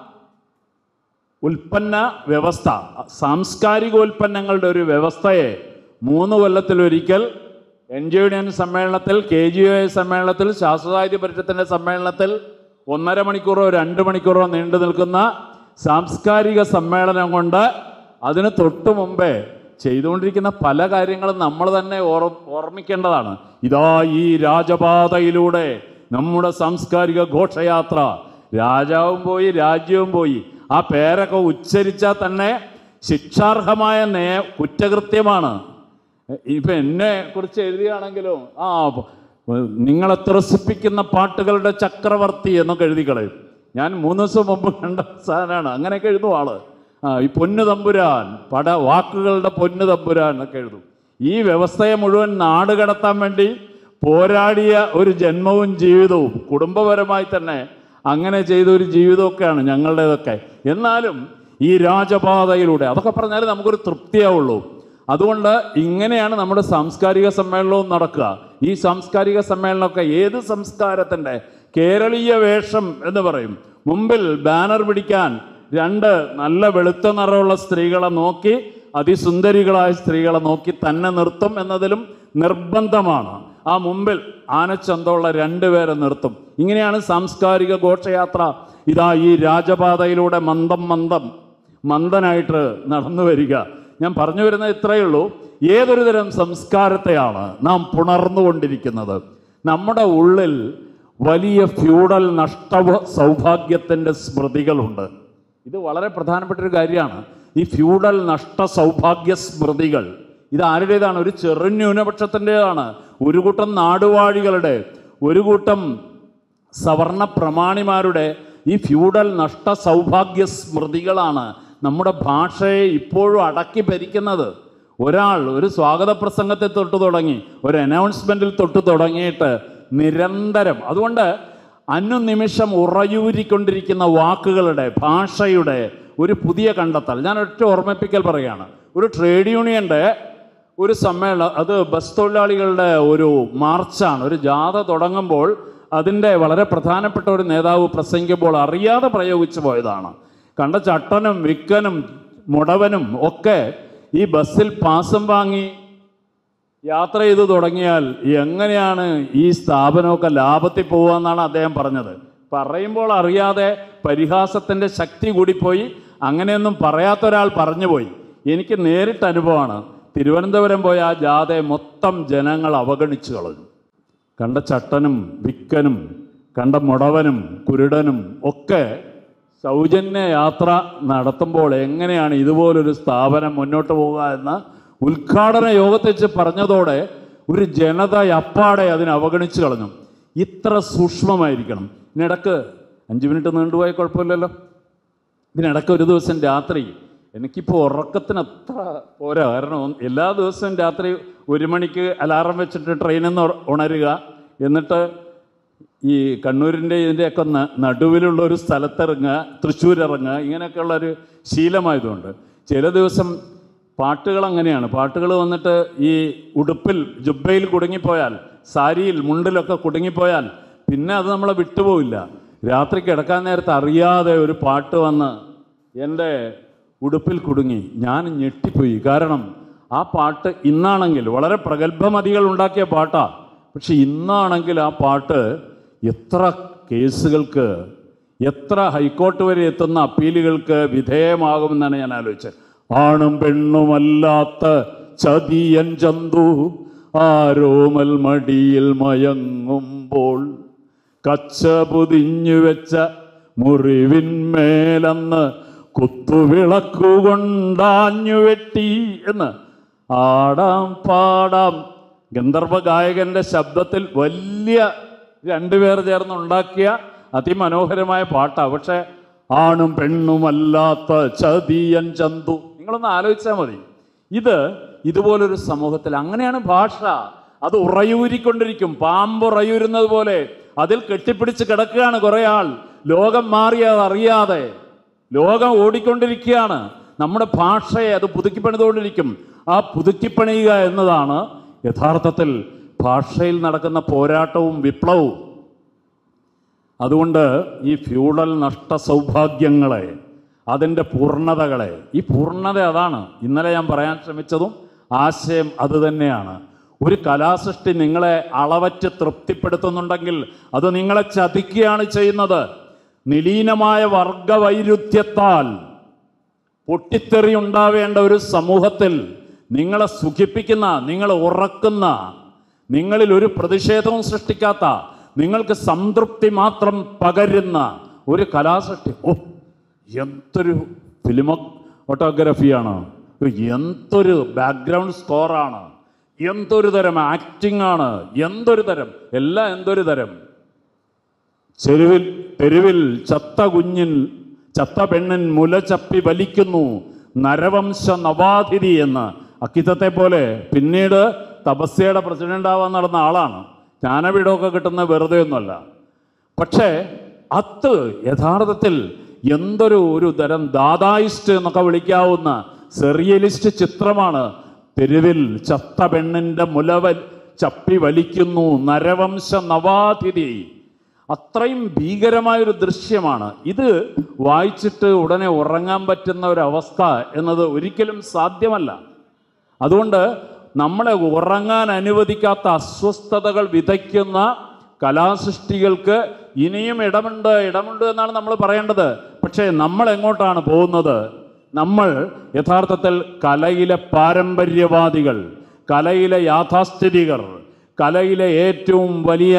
ഉൽപ്പന്ന വ്യവസ്ഥ സാംസ്കാരിക ഉൽപ്പന്നങ്ങളുടെ ഒരു വ്യവസ്ഥയെ മൂന്ന് കൊല്ലത്തിലൊരിക്കൽ എൻ ജി യൂണിയൻ സമ്മേളനത്തിൽ കെ ജി ഒ എ സമ്മേളനത്തിൽ ശാസ്ത്രസാഹിത്യ പരിഷത്തിൻ്റെ സമ്മേളനത്തിൽ ഒന്നര മണിക്കൂറോ രണ്ട് മണിക്കൂറോ നീണ്ടു നിൽക്കുന്ന സാംസ്കാരിക സമ്മേളനം കൊണ്ട് അതിന് തൊട്ടു മുമ്പേ ചെയ്തുകൊണ്ടിരിക്കുന്ന പല കാര്യങ്ങളും നമ്മൾ തന്നെ ഓർ ഓർമ്മിക്കേണ്ടതാണ് ഇതാ ഈ രാജപാതയിലൂടെ നമ്മുടെ സാംസ്കാരിക ഘോഷയാത്ര രാജാവും പോയി രാജ്യവും പോയി ആ പേരൊക്കെ ഉച്ചരിച്ചാൽ തന്നെ ശിക്ഷാർഹമായ നേ കുറ്റകൃത്യമാണ് ഇപ്പൊ എന്നെ കുറിച്ച് എഴുതിയാണെങ്കിലും ആ നിങ്ങളെ ത്രസിപ്പിക്കുന്ന പാട്ടുകളുടെ ചക്രവർത്തി എന്നൊക്കെ എഴുതി കളയും ഞാൻ മൂന്ന് ദിവസം മുമ്പ് കണ്ട സാധനമാണ് അങ്ങനെയൊക്കെ എഴുതും ആള് ആ ഈ പൊന്നു തമ്പുരാൻ പട വാക്കുകളുടെ പൊന്നു തമ്പുരാൻ എന്നൊക്കെ എഴുതും ഈ വ്യവസ്ഥയെ മുഴുവൻ നാട് കടത്താൻ വേണ്ടി പോരാടിയ ഒരു ജന്മവും ജീവിതവും കുടുംബപരമായി തന്നെ അങ്ങനെ ചെയ്ത ഒരു ജീവിതമൊക്കെയാണ് ഞങ്ങളുടേതൊക്കെ എന്നാലും ഈ രാജപാതയിലൂടെ അതൊക്കെ പറഞ്ഞാൽ നമുക്കൊരു തൃപ്തിയാവുള്ളൂ അതുകൊണ്ട് ഇങ്ങനെയാണ് നമ്മുടെ സാംസ്കാരിക സമ്മേളനവും നടക്കുക ഈ സാംസ്കാരിക സമ്മേളനമൊക്കെ ഏത് സംസ്കാരത്തിൻ്റെ കേരളീയ വേഷം എന്ന് പറയും മുമ്പിൽ ബാനർ പിടിക്കാൻ രണ്ട് നല്ല വെളുത്ത നിറമുള്ള സ്ത്രീകളെ നോക്കി അതിസുന്ദരികളായ സ്ത്രീകളെ നോക്കി തന്നെ നിർത്തും എന്നതിലും നിർബന്ധമാണ് ആ മുമ്പിൽ ആനച്ചന്തമുള്ള രണ്ടുപേരെ നിർത്തും ഇങ്ങനെയാണ് സാംസ്കാരിക ഘോഷയാത്ര ഇതാ ഈ രാജപാതയിലൂടെ മന്ദം മന്ദം മന്ദനായിട്ട് നടന്നു വരിക ഞാൻ പറഞ്ഞു വരുന്നത് ഇത്രയേ ഉള്ളൂ ഏതൊരു തരം സംസ്കാരത്തെയാണ് നാം പുണർന്നുകൊണ്ടിരിക്കുന്നത് നമ്മുടെ ഉള്ളിൽ വലിയ ഫ്യൂഡൽ നഷ്ടവ സൗഭാഗ്യത്തിൻ്റെ സ്മൃതികളുണ്ട് ഇത് വളരെ പ്രധാനപ്പെട്ട ഒരു കാര്യമാണ് ഈ ഫ്യൂഡൽ നഷ്ട സൗഭാഗ്യ സ്മൃതികൾ ഇത് ആരുടേതാണ് ഒരു ചെറു ന്യൂനപക്ഷത്തിൻ്റെതാണ് ഒരു കൂട്ടം നാടുവാഴികളുടെ ഒരു കൂട്ടം സവർണ പ്രമാണിമാരുടെ ഈ ഫ്യൂഡൽ നഷ്ട സൗഭാഗ്യ സ്മൃതികളാണ് നമ്മുടെ ഭാഷയെ ഇപ്പോഴും അടക്കി ഭരിക്കുന്നത് ഒരാൾ ഒരു സ്വാഗത പ്രസംഗത്തെ തൊട്ട് തുടങ്ങി ഒരു അനൗൺസ്മെൻറ്റിൽ തൊട്ട് തുടങ്ങിയിട്ട് നിരന്തരം അതുകൊണ്ട് അനുനിമിഷം ഉറയൂരിക്കൊണ്ടിരിക്കുന്ന വാക്കുകളുടെ ഭാഷയുടെ ഒരു പുതിയ കണ്ടെത്തൽ ഞാൻ ഒറ്റ ഓർമ്മിപ്പിക്കൽ പറയുകയാണ് ഒരു ട്രേഡ് യൂണിയൻ്റെ ഒരു സമ്മേളനം അത് ബസ് തൊഴിലാളികളുടെ ഒരു മാർച്ചാണ് ഒരു ജാഥ തുടങ്ങുമ്പോൾ അതിൻ്റെ വളരെ പ്രധാനപ്പെട്ട ഒരു നേതാവ് പ്രസംഗിക്കുമ്പോൾ അറിയാതെ പ്രയോഗിച്ചു പോയതാണ് കണ്ട ചട്ടനും വിക്കനും മുടവനും ഒക്കെ ഈ ബസ്സിൽ പാസം വാങ്ങി യാത്ര ചെയ്ത് തുടങ്ങിയാൽ എങ്ങനെയാണ് ഈ സ്ഥാപനമൊക്കെ ലാഭത്തിൽ പോവുകയെന്നാണ് അദ്ദേഹം പറഞ്ഞത് പറയുമ്പോൾ അറിയാതെ പരിഹാസത്തിൻ്റെ ശക്തി കൂടിപ്പോയി അങ്ങനെയൊന്നും പറയാത്ത ഒരാൾ പറഞ്ഞുപോയി എനിക്ക് നേരിട്ട് അനുഭവമാണ് തിരുവനന്തപുരം പോയ ആ ജാഥയെ മൊത്തം ജനങ്ങൾ അവഗണിച്ചു കളഞ്ഞു കണ്ട ചട്ടനും വിക്കനും കണ്ട മുടവനും കുരുടനും ഒക്കെ സൗജന്യ യാത്ര നടത്തുമ്പോൾ എങ്ങനെയാണ് ഇതുപോലൊരു സ്ഥാപനം മുന്നോട്ട് പോകുക എന്ന് ഉദ്ഘാടന യോഗത്തിൽ വെച്ച് പറഞ്ഞതോടെ ഒരു ജനത അപ്പാടെ അതിനെ അവഗണിച്ചു കളഞ്ഞു ഇത്ര സൂക്ഷ്മമായിരിക്കണം ഇതിനിടക്ക് അഞ്ച് മിനിറ്റ് നീണ്ടുപോയ കുഴപ്പമില്ലല്ലോ ഇതിനിടക്ക് ഒരു ദിവസം രാത്രി എനിക്കിപ്പോൾ ഉറക്കത്തിന് അത്ര പോരാ കാരണം എല്ലാ ദിവസവും രാത്രി ഒരു മണിക്ക് അലാറം വെച്ചിട്ട് ട്രെയിനിൽ നിന്ന് ഉണരുക എന്നിട്ട് ഈ കണ്ണൂരിൻ്റെ ഇതിൻ്റെയൊക്കെ ന- നടുവിലുള്ള ഒരു സ്ഥലത്തിറങ്ങുക തൃശ്ശൂർ ഇറങ്ങുക ഇങ്ങനെയൊക്കെയുള്ള ഒരു ശീലമായതുകൊണ്ട് ചില ദിവസം പാട്ടുകൾ അങ്ങനെയാണ് പാട്ടുകൾ വന്നിട്ട് ഈ ഉടുപ്പിൽ ജുബയിൽ കുടുങ്ങിപ്പോയാൽ സാരിയിൽ മുണ്ടിലൊക്കെ കുടുങ്ങിപ്പോയാൽ പിന്നെ അത് നമ്മളെ വിട്ടുപോയില്ല രാത്രി കിടക്കാൻ നേരത്ത് അറിയാതെ ഒരു പാട്ട് വന്ന് എൻ്റെ ഉടുപ്പിൽ കുടുങ്ങി ഞാൻ ഞെട്ടിപ്പോയി കാരണം ആ പാട്ട് ഇന്നാണെങ്കിൽ വളരെ പ്രഗത്ഭമതികൾ ഉണ്ടാക്കിയ പാട്ടാ പക്ഷെ ഇന്നാണെങ്കിൽ ആ പാട്ട് എത്ര കേസുകൾക്ക് എത്ര ഹൈക്കോർട്ട് വരെ എത്തുന്ന അപ്പീലുകൾക്ക് വിധേയമാകുമെന്നാണ് ഞാൻ ആലോചിച്ചത് ആണും പെണ്ണുമല്ലാത്ത ചതിയൻ ചന്തു ആരോമൽ മടിയിൽ മയങ്ങുമ്പോൾ കച്ച പൊതിഞ്ഞു വെച്ച മുറിവിന്മേലന്ന് കുത്തുവിളക്കുകൊണ്ടാഞ്ഞു വെട്ടി എന്ന് ആടാം പാടാം ഗന്ധർവ ഗായകന്റെ ശബ്ദത്തിൽ വലിയ രണ്ടുപേർ ചേർന്ന് ഉണ്ടാക്കിയ അതിമനോഹരമായ പാട്ടാണ് പക്ഷെ ആണും പെണ്ണുമല്ലാത്ത ചതിയൻ ചന്തു നിങ്ങളൊന്ന് ആലോചിച്ചാൽ മതി ഇത് ഇതുപോലൊരു സമൂഹത്തിൽ അങ്ങനെയാണ് ഭാഷ അത് ഉറയൂരിക്കൊണ്ടിരിക്കും പാമ്പ് ഉറയൂരുന്നത് പോലെ അതിൽ കെട്ടിപ്പിടിച്ച് കിടക്കുകയാണ് കുറെ ആൾ ലോകം മാറിയത് അറിയാതെ ലോകം ഓടിക്കൊണ്ടിരിക്കുകയാണ് നമ്മുടെ ഭാഷയെ അത് പുതുക്കിപ്പണിതുകൊണ്ടിരിക്കും ആ പുതുക്കിപ്പണിയുക എന്നതാണ് യഥാർത്ഥത്തിൽ ഭാഷയിൽ നടക്കുന്ന പോരാട്ടവും വിപ്ലവവും അതുകൊണ്ട് ഈ ഫ്യൂഡൽ നഷ്ട സൗഭാഗ്യങ്ങളെ അതിൻ്റെ പൂർണ്ണതകളെ ഈ പൂർണ്ണത അതാണ് ഇന്നലെ ഞാൻ പറയാൻ ശ്രമിച്ചതും ആശയം അത് തന്നെയാണ് ഒരു കലാസൃഷ്ടി നിങ്ങളെ അളവറ്റ് തൃപ്തിപ്പെടുത്തുന്നുണ്ടെങ്കിൽ അത് നിങ്ങളെ ചതിക്കുകയാണ് ചെയ്യുന്നത് നിലീനമായ വർഗവൈരുദ്ധ്യത്താൽ പൊട്ടിത്തെറി ഉണ്ടാവേണ്ട ഒരു സമൂഹത്തിൽ നിങ്ങളെ സുഖിപ്പിക്കുന്ന നിങ്ങളെ ഉറക്കുന്ന നിങ്ങളിൽ ഒരു പ്രതിഷേധവും സൃഷ്ടിക്കാത്ത നിങ്ങൾക്ക് സംതൃപ്തി മാത്രം പകരുന്ന ഒരു കലാസൃഷ്ടി ഓ എന്തൊരു ഫിലിമോ ഫോട്ടോഗ്രാഫിയാണ് എന്തൊരു ബാക്ക്ഗ്രൗണ്ട് സ്കോറാണ് എന്തൊരു തരം ആക്ടിംഗ് ആണ് എന്തൊരു തരം എല്ലാം എന്തൊരു തരം ചെരുവിൽ തെരുവിൽ ചത്ത കുഞ്ഞിൻ ചത്ത പെണ്ണിൻ മുല ചപ്പി വലിക്കുന്നു നരവംശ നവാതിരി എന്ന് അക്കിത്തത്തെ പോലെ പിന്നീട് തപസ്യയുടെ പ്രസിഡന്റ് ആവാൻ നടന്ന ആളാണ് ജ്ഞാനപീഠമൊക്കെ കിട്ടുന്ന വെറുതെ ഒന്നുമല്ല പക്ഷേ അത് യഥാർത്ഥത്തിൽ എന്തൊരു ഒരു തരം ദാദായിസ്റ്റ് എന്നൊക്കെ വിളിക്കാവുന്ന സെറിയലിസ്റ്റ് ചിത്രമാണ് തെരുവിൽ ചത്ത പെണ്ണിൻ്റെ മുലവൽ ചപ്പി വലിക്കുന്നു നരവംശ നവാതിഥി അത്രയും ഭീകരമായൊരു ദൃശ്യമാണ് ഇത് വായിച്ചിട്ട് ഉടനെ ഉറങ്ങാൻ പറ്റുന്ന ഒരവസ്ഥ എന്നത് ഒരിക്കലും സാധ്യമല്ല അതുകൊണ്ട് നമ്മളെ ഉറങ്ങാൻ അനുവദിക്കാത്ത അസ്വസ്ഥതകൾ വിതയ്ക്കുന്ന കലാസൃഷ്ടികൾക്ക് ഇനിയും ഇടമുണ്ട് ഇടമുണ്ട് എന്നാണ് നമ്മൾ പറയേണ്ടത് പക്ഷേ നമ്മൾ എങ്ങോട്ടാണ് പോകുന്നത് നമ്മൾ യഥാർത്ഥത്തിൽ കലയിലെ പാരമ്പര്യവാദികൾ കലയിലെ യാഥാസ്ഥിതികർ കലയിലെ ഏറ്റവും വലിയ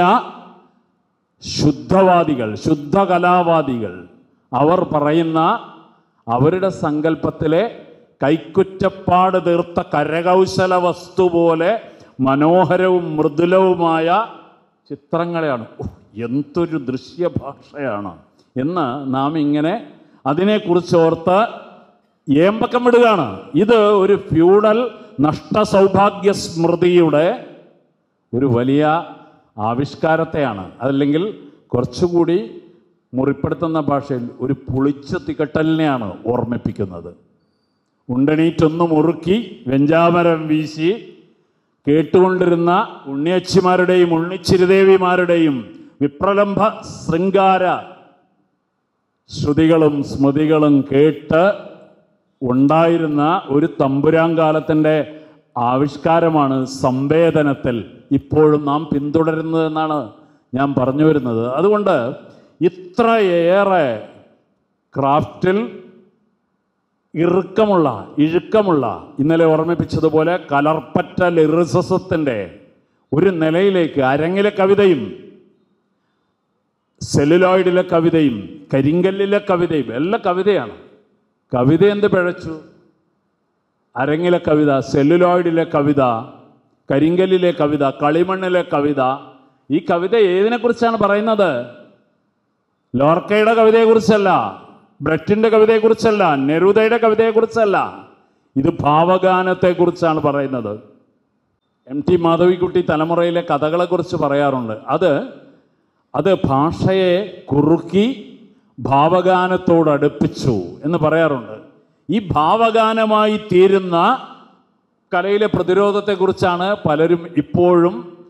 ശുദ്ധവാദികൾ ശുദ്ധ കലാവാദികൾ അവർ പറയുന്ന അവരുടെ സങ്കല്പത്തിലെ കൈക്കുറ്റപ്പാട് തീർത്ത കരകൗശല വസ്തു പോലെ മനോഹരവും മൃദുലവുമായ ചിത്രങ്ങളെയാണ് ഓ, എന്തൊരു ദൃശ്യഭാഷയാണ് എന്ന് നാം ഇങ്ങനെ അതിനെക്കുറിച്ച് ഓർത്ത് ഏമ്പക്കം വിടുകയാണ് ഇത് ഒരു ഫ്യൂഡൽ നഷ്ടസൗഭാഗ്യ സ്മൃതിയുടെ ഒരു വലിയ ആവിഷ്കാരത്തെയാണ് അതല്ലെങ്കിൽ കുറച്ചുകൂടി മുറിപ്പെടുത്തുന്ന ഭാഷയിൽ ഒരു പുളിച്ച തികട്ടലിനെയാണ് ഓർമ്മിപ്പിക്കുന്നത് ഉണ്ടണീറ്റൊന്ന് മുറുക്കി വെഞ്ചാമരം വീശി കേട്ടുകൊണ്ടിരുന്ന ഉണ്ണിയച്ചിമാരുടെയും ഉണ്ണിച്ചിരുദേവിമാരുടെയും വിപ്രലംഭ ശൃംഗാര ശ്രുതികളും സ്മൃതികളും കേട്ട് ഉണ്ടായിരുന്ന ഒരു തമ്പുരാൻ കാലത്തിൻ്റെ ആവിഷ്കാരമാണ് സംവേദനത്തിൽ ഇപ്പോഴും നാം പിന്തുടരുന്നതെന്നാണ് ഞാൻ പറഞ്ഞു വരുന്നത് അതുകൊണ്ട് ഇത്രയേറെ ക്രാഫ്റ്റിൽ ഇറുക്കമുള്ള ഇഴുക്കമുള്ള ഇന്നലെ ഓർമ്മിപ്പിച്ചതുപോലെ കലർപ്പറ്റ ലിറിസസത്തിൻ്റെ ഒരു നിലയിലേക്ക് അരങ്ങിലെ കവിതയും സെല്ലുലോയിഡിലെ കവിതയും കരിങ്കല്ലിലെ കവിതയും എല്ലാം കവിതയാണ് കവിത എന്ത് പിഴച്ചു അരങ്ങിലെ കവിത സെല്ലുലോയിഡിലെ കവിത കരിങ്കല്ലിലെ കവിത കളിമണ്ണിലെ കവിത ഈ കവിത ഏതിനെക്കുറിച്ചാണ് പറയുന്നത് ലോർക്കയുടെ കവിതയെക്കുറിച്ചല്ല ബ്രെറ്റിൻ്റെ കവിതയെക്കുറിച്ചല്ല നെരൂദയുടെ കവിതയെക്കുറിച്ചല്ല ഇത് ഭാവഗാനത്തെക്കുറിച്ചാണ് പറയുന്നത് എം ടി മാധവിക്കുട്ടി തലമുറയിലെ കഥകളെക്കുറിച്ച് പറയാറുണ്ട് അത് അത് ഭാഷയെ കുറുക്കി ഭാവഗാനത്തോട് അടുപ്പിച്ചു എന്ന് പറയാറുണ്ട് ഈ ഭാവഗാനമായി തീരുന്ന കലയിലെ പ്രതിരോധത്തെക്കുറിച്ചാണ് പലരും ഇപ്പോഴും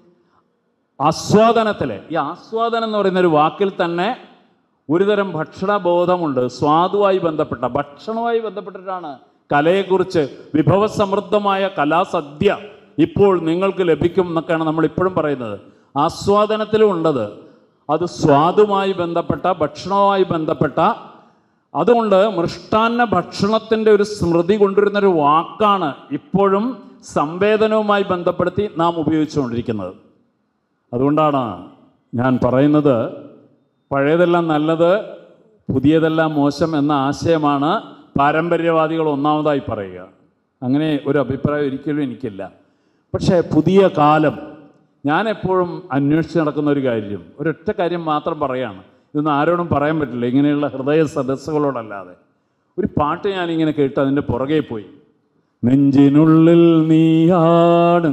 ആസ്വാദനത്തിലെ ഈ ആസ്വാദനം എന്ന് പറയുന്ന ഒരു വാക്കിൽ തന്നെ ഒരുതരം ഭക്ഷണബോധമുണ്ട് സ്വാദുവായി ബന്ധപ്പെട്ട ഭക്ഷണവുമായി ബന്ധപ്പെട്ടിട്ടാണ് കലയെക്കുറിച്ച് വിഭവസമൃദ്ധമായ കലാസദ്യ ഇപ്പോൾ നിങ്ങൾക്ക് ലഭിക്കും എന്നൊക്കെയാണ് നമ്മൾ ഇപ്പോഴും പറയുന്നത് ആസ്വാദനത്തിലും ഉണ്ടത് അത് സ്വാദുമായി ബന്ധപ്പെട്ട ഭക്ഷണവുമായി ബന്ധപ്പെട്ട അതുകൊണ്ട് മൃഷ്ടാന്ന ഭക്ഷണത്തിൻ്റെ ഒരു സ്മൃതി കൊണ്ടുവരുന്ന ഒരു വാക്കാണ് ഇപ്പോഴും സംവേദനവുമായി ബന്ധപ്പെടുത്തി നാം ഉപയോഗിച്ചുകൊണ്ടിരിക്കുന്നത് അതുകൊണ്ടാണ് ഞാൻ പറയുന്നത് പഴയതെല്ലാം നല്ലത് പുതിയതെല്ലാം മോശം എന്ന ആശയമാണ് പാരമ്പര്യവാദികൾ ഒന്നാമതായി പറയുക അങ്ങനെ ഒരു അഭിപ്രായം ഒരിക്കലും എനിക്കില്ല പക്ഷേ പുതിയ കാലം ഞാൻ എപ്പോഴും അന്വേഷിച്ച് നടക്കുന്ന ഒരു കാര്യം ഒരൊറ്റ കാര്യം മാത്രം പറയാണ് ഇതൊന്നും ആരോടും പറയാൻ പറ്റില്ല ഇങ്ങനെയുള്ള ഹൃദയ സദസ്സുകളോടല്ലാതെ ഒരു പാട്ട് ഞാനിങ്ങനെ കേട്ട് അതിൻ്റെ പുറകെ പോയി നെഞ്ചിനുള്ളിൽ നീയാണ്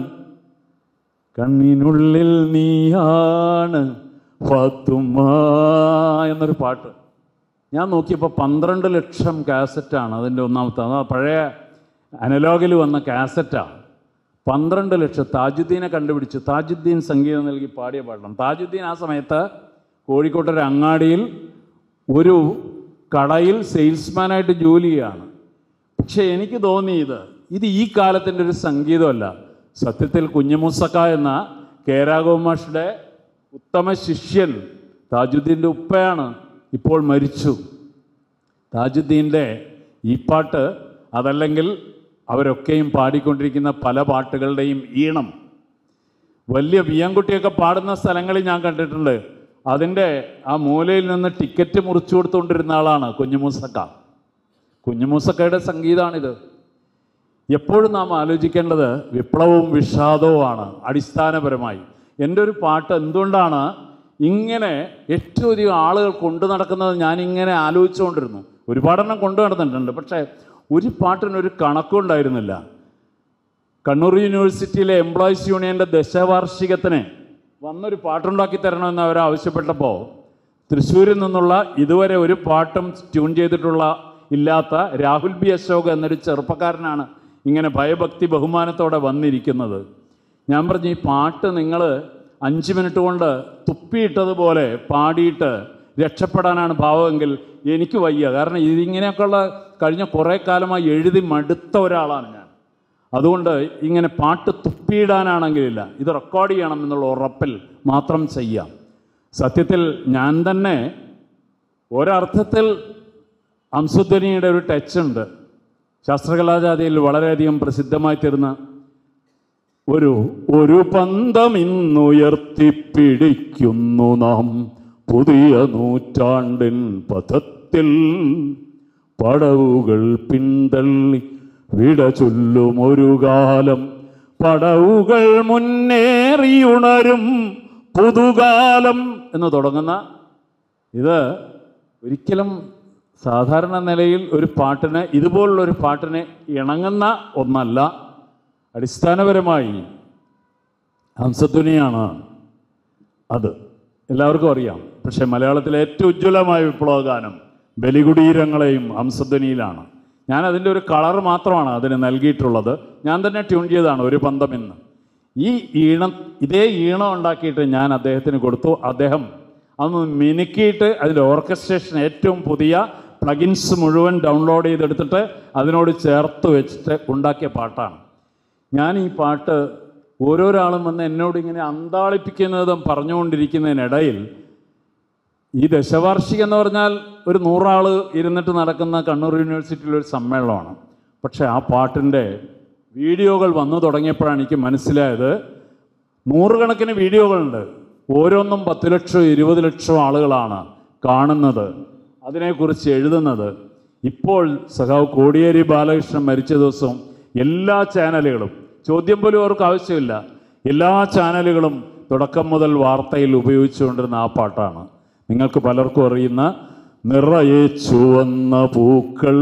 കണ്ണിനുള്ളിൽ നീയാണ് ഫാത്തുമ്മ എന്നൊരു പാട്ട് ഞാൻ നോക്കിയപ്പോൾ പന്ത്രണ്ട് ലക്ഷം കാസറ്റാണ് അതിൻ്റെ ഒന്നാമത്തെ അത് പഴയ അനലോഗിൽ വന്ന കാസറ്റാണ് പന്ത്രണ്ട് ലക്ഷം താജുദ്ദീനെ കണ്ടുപിടിച്ചു താജുദ്ദീൻ സംഗീതം നൽകി പാടിയ പാടണം താജുദ്ദീൻ ആ സമയത്ത് കോഴിക്കോട്ടൊരു അങ്ങാടിയിൽ ഒരു കടയിൽ സെയിൽസ്മാനായിട്ട് ജോലി ചെയ്യാണ് പക്ഷേ എനിക്ക് തോന്നി ഇത് ഇത് ഈ കാലത്തിൻ്റെ ഒരു സംഗീതമല്ല സത്യത്തിൽ കുഞ്ഞുമൂസക്ക എന്ന കേരാഗോമാഷയുടെ ഉത്തമ ശിഷ്യൻ താജുദ്ദീൻ്റെ ഉപ്പയാണ് ഇപ്പോൾ മരിച്ചു താജുദ്ദീൻ്റെ ഈ പാട്ട് അതല്ലെങ്കിൽ അവരൊക്കെയും പാടിക്കൊണ്ടിരിക്കുന്ന പല പാട്ടുകളുടെയും ഈണം വലിയ വിയൻകുട്ടിയൊക്കെ പാടുന്ന സ്ഥലങ്ങളിൽ ഞാൻ കണ്ടിട്ടുണ്ട് അതിൻ്റെ ആ മൂലയിൽ നിന്ന് ടിക്കറ്റ് മുറിച്ചു കൊടുത്തുകൊണ്ടിരുന്ന ആളാണ് കുഞ്ഞുമൂസക്ക കുഞ്ഞുമൂസക്കയുടെ സംഗീതമാണിത് എപ്പോഴും നാം ആലോചിക്കേണ്ടത് വിപ്ലവവും വിഷാദവുമാണ് അടിസ്ഥാനപരമായി എൻ്റെ ഒരു പാട്ട് എന്തുകൊണ്ടാണ് ഇങ്ങനെ ഏറ്റവും അധികം ആളുകൾ കൊണ്ടു നടക്കുന്നത് ഞാനിങ്ങനെ ആലോചിച്ചുകൊണ്ടിരുന്നു ഒരുപാടെണ്ണം കൊണ്ടു നടന്നിട്ടുണ്ട് പക്ഷേ ഒരു പാട്ടിനൊരു കണക്കുണ്ടായിരുന്നില്ല കണ്ണൂർ യൂണിവേഴ്സിറ്റിയിലെ എംപ്ലോയീസ് യൂണിയൻ്റെ ദശവാർഷികത്തിന് വന്നൊരു പാട്ടുണ്ടാക്കി തരണമെന്ന് അവർ ആവശ്യപ്പെട്ടപ്പോൾ തൃശ്ശൂരിൽ നിന്നുള്ള ഇതുവരെ ഒരു പാട്ടും ട്യൂൺ ചെയ്തിട്ടുള്ള ഇല്ലാത്ത രാഹുൽ ബി അശോക് എന്നൊരു ചെറുപ്പക്കാരനാണ് ഇങ്ങനെ ഭയഭക്തി ബഹുമാനത്തോടെ വന്നിരിക്കുന്നത് ഞാൻ പറഞ്ഞു ഈ പാട്ട് നിങ്ങൾ അഞ്ച് മിനിറ്റ് കൊണ്ട് തുപ്പിയിട്ടതുപോലെ പാടിയിട്ട് രക്ഷപ്പെടാനാണ് ഭാവമെങ്കിൽ എനിക്ക് വയ്യ കാരണം ഇതിങ്ങനെയൊക്കെയുള്ള കഴിഞ്ഞ കുറേ കാലമായി എഴുതി മടുത്ത ഒരാളാണ് ഞാൻ അതുകൊണ്ട് ഇങ്ങനെ പാട്ട് തുപ്പിയിടാനാണെങ്കിലില്ല ഇത് റെക്കോർഡ് ചെയ്യണം എന്നുള്ള ഉറപ്പിൽ മാത്രം ചെയ്യാം സത്യത്തിൽ ഞാൻ തന്നെ ഒരർത്ഥത്തിൽ അംശധ്വനിയുടെ ഒരു ടച്ച് ഉണ്ട് ശാസ്ത്രകലാജാതിയിൽ വളരെയധികം പ്രസിദ്ധമായി തീർന്ന ഒരു ഒരു പന്തം ഇന്നുയർത്തിപ്പിടിക്കുന്നു നാം പുതിയ നൂറ്റാണ്ടിൻ പഥത്തിൽ പടവുകൾ പിന്തള്ളി വിട ചൊല്ലും ഒരു കാലം പടവുകൾ മുന്നേറിയുണരും പുതുകാലം എന്ന് തുടങ്ങുന്ന ഇത് ഒരിക്കലും സാധാരണ നിലയിൽ ഒരു പാട്ടിന് ഇതുപോലുള്ള ഒരു പാട്ടിന് ഇണങ്ങുന്ന ഒന്നല്ല അടിസ്ഥാനപരമായി ഹംസധ്വനിയാണ് അത് എല്ലാവർക്കും അറിയാം പക്ഷേ മലയാളത്തിലെ ഏറ്റവും ഉജ്ജ്വലമായ വിപ്ലവഗാനം ബലികുടീരങ്ങളെയും ഹംസധ്വനിയിലാണ് ഞാൻ അതിൻ്റെ ഒരു കളർ മാത്രമാണ് അതിന് നൽകിയിട്ടുള്ളത് ഞാൻ തന്നെ ട്യൂൺ ചെയ്തതാണ് ഒരു പന്തം ഇന്ന് ഈ ഈണം ഇതേ ഈണം ഉണ്ടാക്കിയിട്ട് ഞാൻ അദ്ദേഹത്തിന് കൊടുത്തു അദ്ദേഹം അതൊന്ന് മിനുക്കിയിട്ട് അതിൻ്റെ ഓർക്കസ്ട്രേഷൻ ഏറ്റവും പുതിയ പ്ലഗിൻസ് മുഴുവൻ ഡൗൺലോഡ് ചെയ്തെടുത്തിട്ട് അതിനോട് ചേർത്ത് വെച്ചിട്ട് ഉണ്ടാക്കിയ പാട്ടാണ് ഞാൻ ഈ പാട്ട് ഓരോരാളും വന്ന് എന്നോട് ഇങ്ങനെ അന്താളിപ്പിക്കുന്നതും പറഞ്ഞുകൊണ്ടിരിക്കുന്നതിനിടയിൽ ഈ ദശവാർഷികം എന്ന് പറഞ്ഞാൽ ഒരു നൂറാൾ ഇരുന്നിട്ട് നടക്കുന്ന കണ്ണൂർ യൂണിവേഴ്സിറ്റിയിലെ ഒരു സമ്മേളനമാണ് പക്ഷേ ആ പാട്ടിൻ്റെ വീഡിയോകൾ വന്നു തുടങ്ങിയപ്പോഴാണ് എനിക്ക് മനസ്സിലായത് നൂറുകണക്കിന് വീഡിയോകളുണ്ട് ഓരോന്നും പത്ത് ലക്ഷം ഇരുപത് ലക്ഷം ആളുകളാണ് കാണുന്നത് അതിനെക്കുറിച്ച് എഴുതുന്നത് ഇപ്പോൾ സഖാവ് കോടിയേരി ബാലകൃഷ്ണൻ മരിച്ച ദിവസവും എല്ലാ ചാനലുകളും ചോദ്യം പോലും അവർക്ക് ആവശ്യമില്ല എല്ലാ ചാനലുകളും തുടക്കം മുതൽ വാർത്തയിൽ ഉപയോഗിച്ചുകൊണ്ടിരുന്ന ആ പാട്ടാണ് നിങ്ങൾക്ക് പലർക്കും അറിയുന്ന നിറയെ ചുവന്ന പൂക്കൾ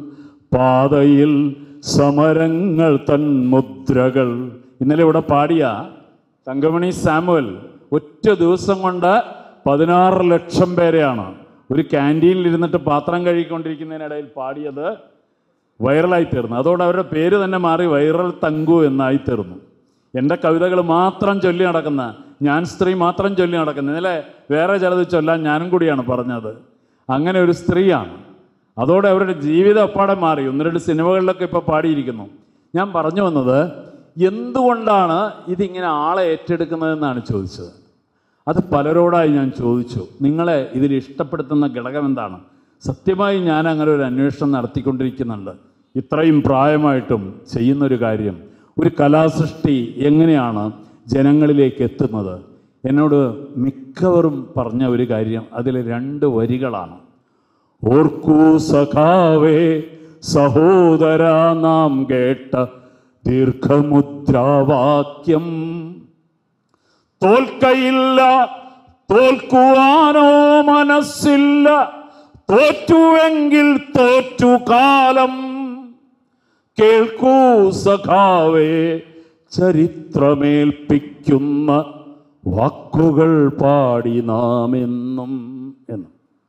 പാതയിൽ സമരങ്ങൾ തൻ മുദ്രകൾ ഇന്നലെ ഇവിടെ പാടിയ തങ്കമണി സാമുവൽ ഒറ്റ ദിവസം കൊണ്ട് പതിനാറ് ലക്ഷം പേരെയാണ് ഒരു ക്യാൻറ്റീനിൽ ഇരുന്നിട്ട് പാത്രം കഴുകിക്കൊണ്ടിരിക്കുന്നതിനിടയിൽ പാടിയത് വൈറലായി തീർന്നു അതോടെ അവരുടെ പേര് തന്നെ മാറി വൈറൽ തങ്കു എന്നായി തീർന്നു എൻ്റെ കവിതകൾ മാത്രം ചൊല്ലി നടക്കുന്ന ഞാൻ സ്ത്രീ മാത്രം ചൊല്ലി നടക്കുന്ന ഇന്നലെ വേറെ ചിലത് ചൊല്ലാൻ ഞാനും കൂടിയാണ് പറഞ്ഞത് അങ്ങനെ ഒരു സ്ത്രീയാണ് അതോടെ അവരുടെ ജീവിതം അപ്പാടെ മാറി ഒന്ന് രണ്ട് സിനിമകളിലൊക്കെ ഇപ്പോൾ പാടിയിരിക്കുന്നു ഞാൻ പറഞ്ഞു വന്നത് എന്തുകൊണ്ടാണ് ഇതിങ്ങനെ ആളെ ഏറ്റെടുക്കുന്നതെന്നാണ് ചോദിച്ചത് അത് പലരോടായി ഞാൻ ചോദിച്ചു നിങ്ങളെ ഇതിൽ ഇഷ്ടപ്പെടുത്തുന്ന ഘടകം എന്താണ് സത്യമായി ഞാൻ അങ്ങനെ ഒരു അന്വേഷണം നടത്തിക്കൊണ്ടിരിക്കുന്നുണ്ട് ഇത്രയും പ്രായമായിട്ടും ചെയ്യുന്നൊരു കാര്യം ഒരു കലാസൃഷ്ടി എങ്ങനെയാണ് ജനങ്ങളിലേക്ക് എത്തുന്നത് എന്നോട് മിക്കവരും പറഞ്ഞ ഒരു കാര്യം അതിൽ രണ്ട് വരികളാണ് ഓർക്കൂ സഖാവേ സഹോദര നാം കേട്ട ദീർഘമുദ്രാവാക്യം തോൽക്കയില്ല തോൽക്കുവാനോ മനസ്സില്ല തോറ്റുവെങ്കിൽ തോറ്റു കാലം കേൾക്കൂ സഖാവേ ചരിത്രമേൽപ്പിക്കുന്ന വാക്കുകൾ പാടി നാം എന്നും എന്ന്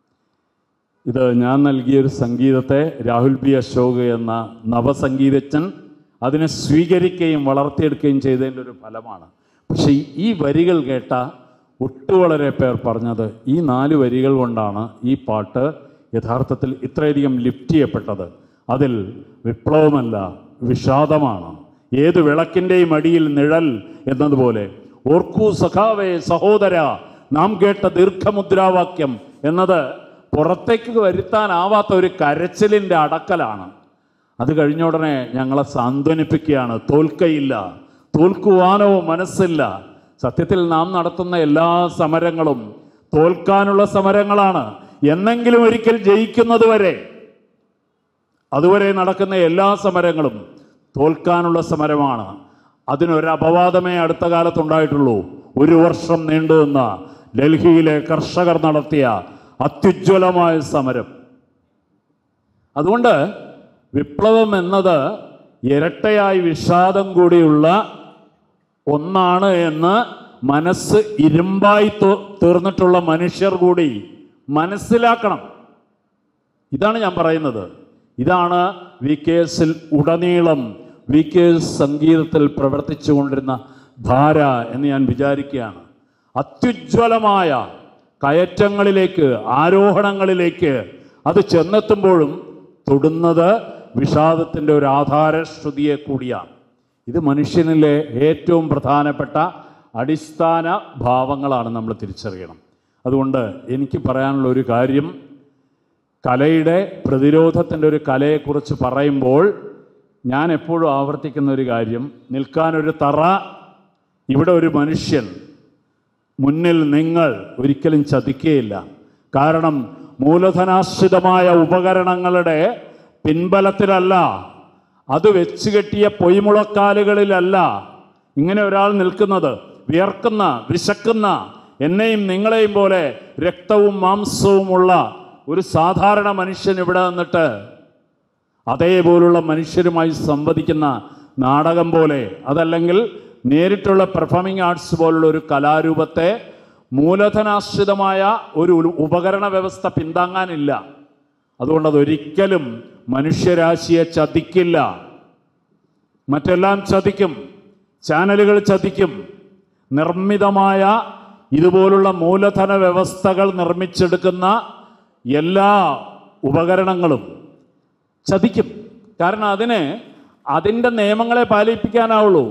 ഇത് ഞാൻ നൽകിയൊരു സംഗീതത്തെ രാഹുൽ ബി അശോക് എന്ന നവസംഗീതജ്ഞൻ അതിനെ സ്വീകരിക്കുകയും വളർത്തിയെടുക്കുകയും ചെയ്തതിൻ്റെ ഒരു ഫലമാണ് പക്ഷേ ഈ- ഈ വരികൾ കേട്ട ഒട്ടു വളരെ പേർ പറഞ്ഞത് ഈ നാല് വരികൾ കൊണ്ടാണ് ഈ പാട്ട് യഥാർത്ഥത്തിൽ ഇത്രയധികം ലിഫ്റ്റ് ചെയ്യപ്പെട്ടത് അതിൽ വിപ്ലവമല്ല വിഷാദമാണ് ഏത് വിളക്കിൻ്റെയും അടിയിൽ നിഴൽ എന്നതുപോലെ ഓർക്കൂ സഖാവേ സഹോദര നാം കേട്ട ദീർഘമുദ്രാവാക്യം എന്നത് പുറത്തേക്ക് വരുത്താനാവാത്ത ഒരു കരച്ചിലിൻ്റെ അടക്കലാണ് അത് കഴിഞ്ഞ ഉടനെ ഞങ്ങളെ സാന്ത്വനിപ്പിക്കുകയാണ് തോൽക്കയില്ല തോൽക്കുവാനോ മനസ്സില്ല സത്യത്തിൽ നാം നടത്തുന്ന എല്ലാ സമരങ്ങളും തോൽക്കാനുള്ള സമരങ്ങളാണ് എന്നെങ്കിലും ഒരിക്കൽ ജയിക്കുന്നത് വരെ അതുവരെ നടക്കുന്ന എല്ലാ സമരങ്ങളും തോൽക്കാനുള്ള സമരമാണ് അതിനൊരു അപവാദമേ അടുത്ത കാലത്തുണ്ടായിട്ടുള്ളൂ ഒരു വർഷം നീണ്ടുനിന്ന ഡൽഹിയിലെ കർഷകർ നടത്തിയ അത്യുജ്വലമായ സമരം അതുകൊണ്ട് വിപ്ലവം എന്നത് ഇരട്ടയായി വിഷാദം കൂടിയുള്ള ഒന്നാണ് എന്ന് മനസ്സ് ഇരുമ്പായി തോ- തീർന്നിട്ടുള്ള മനുഷ്യർ കൂടി മനസ്സിലാക്കണം ഇതാണ് ഞാൻ പറയുന്നത് ഇതാണ് വി കെ എസിൽ ഉടനീളം വി കെ എസ് സംഗീതത്തിൽ പ്രവർത്തിച്ചു കൊണ്ടിരുന്ന ധാര എന്ന് ഞാൻ വിചാരിക്കുകയാണ് അത്യുജ്വലമായ കയറ്റങ്ങളിലേക്ക് ആരോഹണങ്ങളിലേക്ക് അത് ചെന്നെത്തുമ്പോഴും തൊടുന്നത് വിഷാദത്തിൻ്റെ ഒരു ആധാരശ്രുതിയെ കൂടിയാണ് ഇത് മനുഷ്യനിലെ ഏറ്റവും പ്രധാനപ്പെട്ട അടിസ്ഥാന ഭാവങ്ങളാണ് നമ്മൾ തിരിച്ചറിയണം അതുകൊണ്ട് എനിക്ക് പറയാനുള്ള ഒരു കാര്യം കലയുടെ പ്രതിരോധത്തിൻ്റെ ഒരു കലയെക്കുറിച്ച് പറയുമ്പോൾ ഞാൻ എപ്പോഴും ആവർത്തിക്കുന്ന ഒരു കാര്യം നിൽക്കാനൊരു തറ ഇവിടെ ഒരു മനുഷ്യൻ മുന്നിൽ നിങ്ങൾ ഒരിക്കലും ചതിക്കുകയില്ല കാരണം മൂലധനാശ്രിതമായ ഉപകരണങ്ങളുടെ പിൻബലത്തിലല്ല അത് വെച്ച് കെട്ടിയ പൊയ്മുളക്കാലുകളിലല്ല ഇങ്ങനെ ഒരാൾ നിൽക്കുന്നത് വിയർക്കുന്ന വിശക്കുന്ന എന്നെയും നിങ്ങളെയും പോലെ രക്തവും മാംസവുമുള്ള ഒരു സാധാരണ മനുഷ്യൻ ഇവിടെ നിന്നിട്ട് അതേപോലുള്ള മനുഷ്യരുമായി സംവദിക്കുന്ന നാടകം പോലെ അതല്ലെങ്കിൽ നേരിട്ടുള്ള പെർഫോമിംഗ് ആർട്സ് പോലുള്ള ഒരു കലാരൂപത്തെ മൂലധനാശ്രിതമായ ഒരു ഉ- ഉപകരണ വ്യവസ്ഥ പിന്താങ്ങാനില്ല അതുകൊണ്ട് അതൊരിക്കലും മനുഷ്യരാശിയെ ചതിക്കില്ല മറ്റെല്ലാം ചതിക്കും ചാനലുകൾ ചതിക്കും നിർമ്മിതമായ ഇതുപോലുള്ള മൂലധന വ്യവസ്ഥകൾ നിർമ്മിച്ചെടുക്കുന്ന എല്ലാ ഉപകരണങ്ങളും ചതിക്കും കാരണം അതിന് അതിൻ്റെ നിയമങ്ങളെ പാലിപ്പിക്കാനാവുള്ളൂ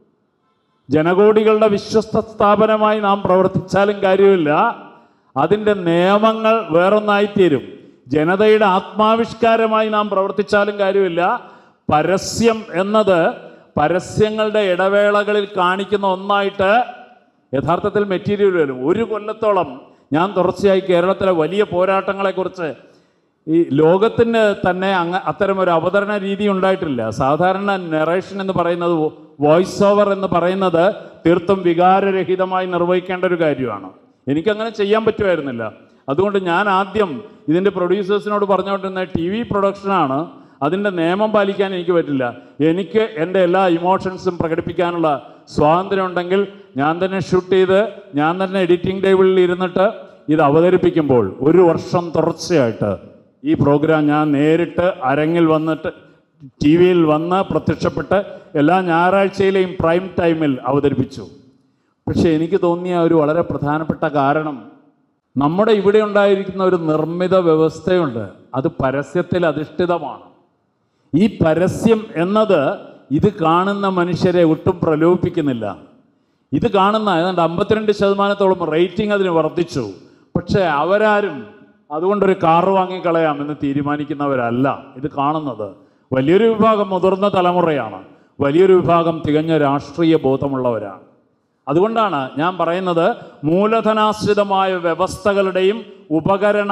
ജനകോടികളുടെ വിശ്വസ്ത സ്ഥാപനമായി നാം പ്രവർത്തിച്ചാലും കാര്യമില്ല അതിൻ്റെ നിയമങ്ങൾ വേറൊന്നായിത്തീരും ജനതയുടെ ആത്മാവിഷ്കാരമായി നാം പ്രവർത്തിച്ചാലും കാര്യമില്ല പരസ്യം എന്നത് പരസ്യങ്ങളുടെ ഇടവേളകളിൽ കാണിക്കുന്ന ഒന്നായിട്ട് യഥാർത്ഥത്തിൽ മെറ്റീരിയൽ വരും ഒരു കൊല്ലത്തോളം ഞാൻ തുടർച്ചയായി കേരളത്തിലെ വലിയ പോരാട്ടങ്ങളെക്കുറിച്ച് ഈ ലോകത്തിന് തന്നെ അങ്ങ അത്തരം ഒരു അവതരണ രീതി ഉണ്ടായിട്ടില്ല സാധാരണ നെറേഷൻ എന്ന് പറയുന്നത് വോയിസ് ഓവർ എന്ന് പറയുന്നത് തീർത്തും വികാരരഹിതമായി നിർവഹിക്കേണ്ട ഒരു കാര്യമാണ് എനിക്കങ്ങനെ ചെയ്യാൻ പറ്റുമായിരുന്നില്ല അതുകൊണ്ട് ഞാൻ ആദ്യം ഇതിൻ്റെ പ്രൊഡ്യൂസേഴ്സിനോട് പറഞ്ഞുകൊണ്ടിരുന്ന ടി വി പ്രൊഡക്ഷനാണ് അതിൻ്റെ നിയമം പാലിക്കാൻ എനിക്ക് പറ്റില്ല എനിക്ക് എൻ്റെ എല്ലാ ഇമോഷൻസും പ്രകടിപ്പിക്കാനുള്ള സ്വാതന്ത്ര്യം ഉണ്ടെങ്കിൽ ഞാൻ തന്നെ ഷൂട്ട് ചെയ്ത് ഞാൻ തന്നെ എഡിറ്റിംഗ് ടേബിളിൽ ഇരുന്നിട്ട് ഇത് അവതരിപ്പിക്കുമ്പോൾ ഒരു വർഷം തുടർച്ചയായിട്ട് ഈ പ്രോഗ്രാം ഞാൻ നേരിട്ട് അരങ്ങിൽ വന്നിട്ട് ടി വിയിൽ വന്ന് പ്രത്യക്ഷപ്പെട്ട് എല്ലാ ഞായറാഴ്ചയിലെയും പ്രൈം ടൈമിൽ അവതരിപ്പിച്ചു പക്ഷേ എനിക്ക് തോന്നിയ ഒരു വളരെ പ്രധാനപ്പെട്ട കാരണം നമ്മുടെ ഇവിടെ ഉണ്ടായിരിക്കുന്ന ഒരു നിർമ്മിത വ്യവസ്ഥയുണ്ട് അത് പരസ്യത്തിൽ അധിഷ്ഠിതമാണ് ഈ പരസ്യം എന്നത് ഇത് കാണുന്ന മനുഷ്യരെ ഒട്ടും പ്രലോഭിപ്പിക്കുന്നില്ല ഇത് കാണുന്ന ഏതാണ്ട് അമ്പത്തിരണ്ട് ശതമാനത്തോളം റേറ്റിംഗ് അതിന് വർദ്ധിച്ചു പക്ഷേ അവരാരും അതുകൊണ്ടൊരു കാറ് വാങ്ങിക്കളയാം എന്ന് തീരുമാനിക്കുന്നവരല്ല ഇത് കാണുന്നത് വലിയൊരു വിഭാഗം മുതിർന്ന തലമുറയാണ് വലിയൊരു വിഭാഗം തികഞ്ഞ രാഷ്ട്രീയ ബോധമുള്ളവരാണ് അതുകൊണ്ടാണ് ഞാൻ പറയുന്നത് മൂലധനാശ്രിതമായ വ്യവസ്ഥകളുടെയും ഉപകരണ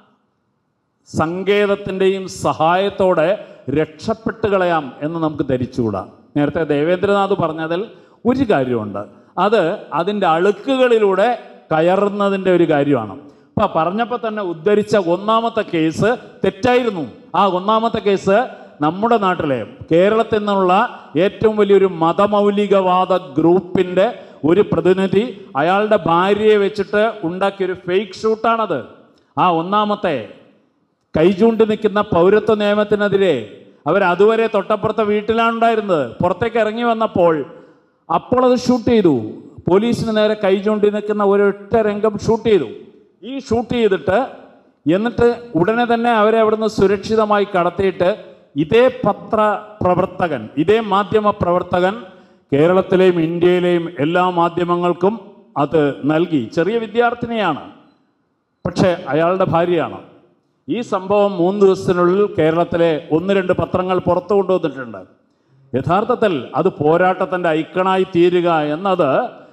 സങ്കേതത്തിൻ്റെയും സഹായത്തോടെ രക്ഷപ്പെട്ട് കളയാം എന്ന് നമുക്ക് ധരിച്ചുകൂടാ നേരത്തെ ദേവേന്ദ്രനാഥ് പറഞ്ഞതിൽ ഒരു കാര്യമുണ്ട് അത് അതിൻ്റെ അളുക്കുകളിലൂടെ കയറുന്നതിൻ്റെ ഒരു കാര്യമാണ് അപ്പം പറഞ്ഞപ്പോൾ തന്നെ ഉദ്ധരിച്ച ഒന്നാമത്തെ കേസ് തെറ്റായിരുന്നു ആ ഒന്നാമത്തെ കേസ് നമ്മുടെ നാട്ടിലെ കേരളത്തിൽ നിന്നുള്ള ഏറ്റവും വലിയൊരു മതമൗലികവാദ ഗ്രൂപ്പിൻ്റെ ഒരു പ്രതിനിധി അയാളുടെ ഭാര്യയെ വെച്ചിട്ട് ഉണ്ടാക്കിയൊരു ഫേക്ക് ഷൂട്ടാണത് ആ ഒന്നാമത്തെ കൈചൂണ്ടി നിൽക്കുന്ന പൗരത്വ നിയമത്തിനെതിരെ അവർ അതുവരെ തൊട്ടപ്പുറത്തെ വീട്ടിലാണ് ഉണ്ടായിരുന്നത് പുറത്തേക്ക് ഇറങ്ങി വന്നപ്പോൾ അപ്പോൾ അത് ഷൂട്ട് ചെയ്തു പോലീസിന് നേരെ കൈ ചൂണ്ടി നിൽക്കുന്ന ഒരൊറ്റ രംഗം ഷൂട്ട് ചെയ്തു ഈ ഷൂട്ട് ചെയ്തിട്ട് എന്നിട്ട് ഉടനെ തന്നെ അവരെ അവിടുന്ന് സുരക്ഷിതമായി കടത്തിയിട്ട് ഇതേ പത്ര പ്രവർത്തകൻ ഇതേ മാധ്യമ പ്രവർത്തകൻ കേരളത്തിലെയും ഇന്ത്യയിലെയും എല്ലാ മാധ്യമങ്ങൾക്കും അത് നൽകി ചെറിയ വിദ്യാർത്ഥിനിയാണ് പക്ഷേ അയാളുടെ ഭാര്യയാണ് ഈ സംഭവം മൂന്ന് ദിവസത്തിനുള്ളിൽ കേരളത്തിലെ ഒന്ന് രണ്ട് പത്രങ്ങൾ പുറത്തു കൊണ്ടുവന്നിട്ടുണ്ട് യഥാർത്ഥത്തിൽ അത് പോരാട്ടത്തിൻ്റെ ഐക്കണായി തീരുക എന്നത്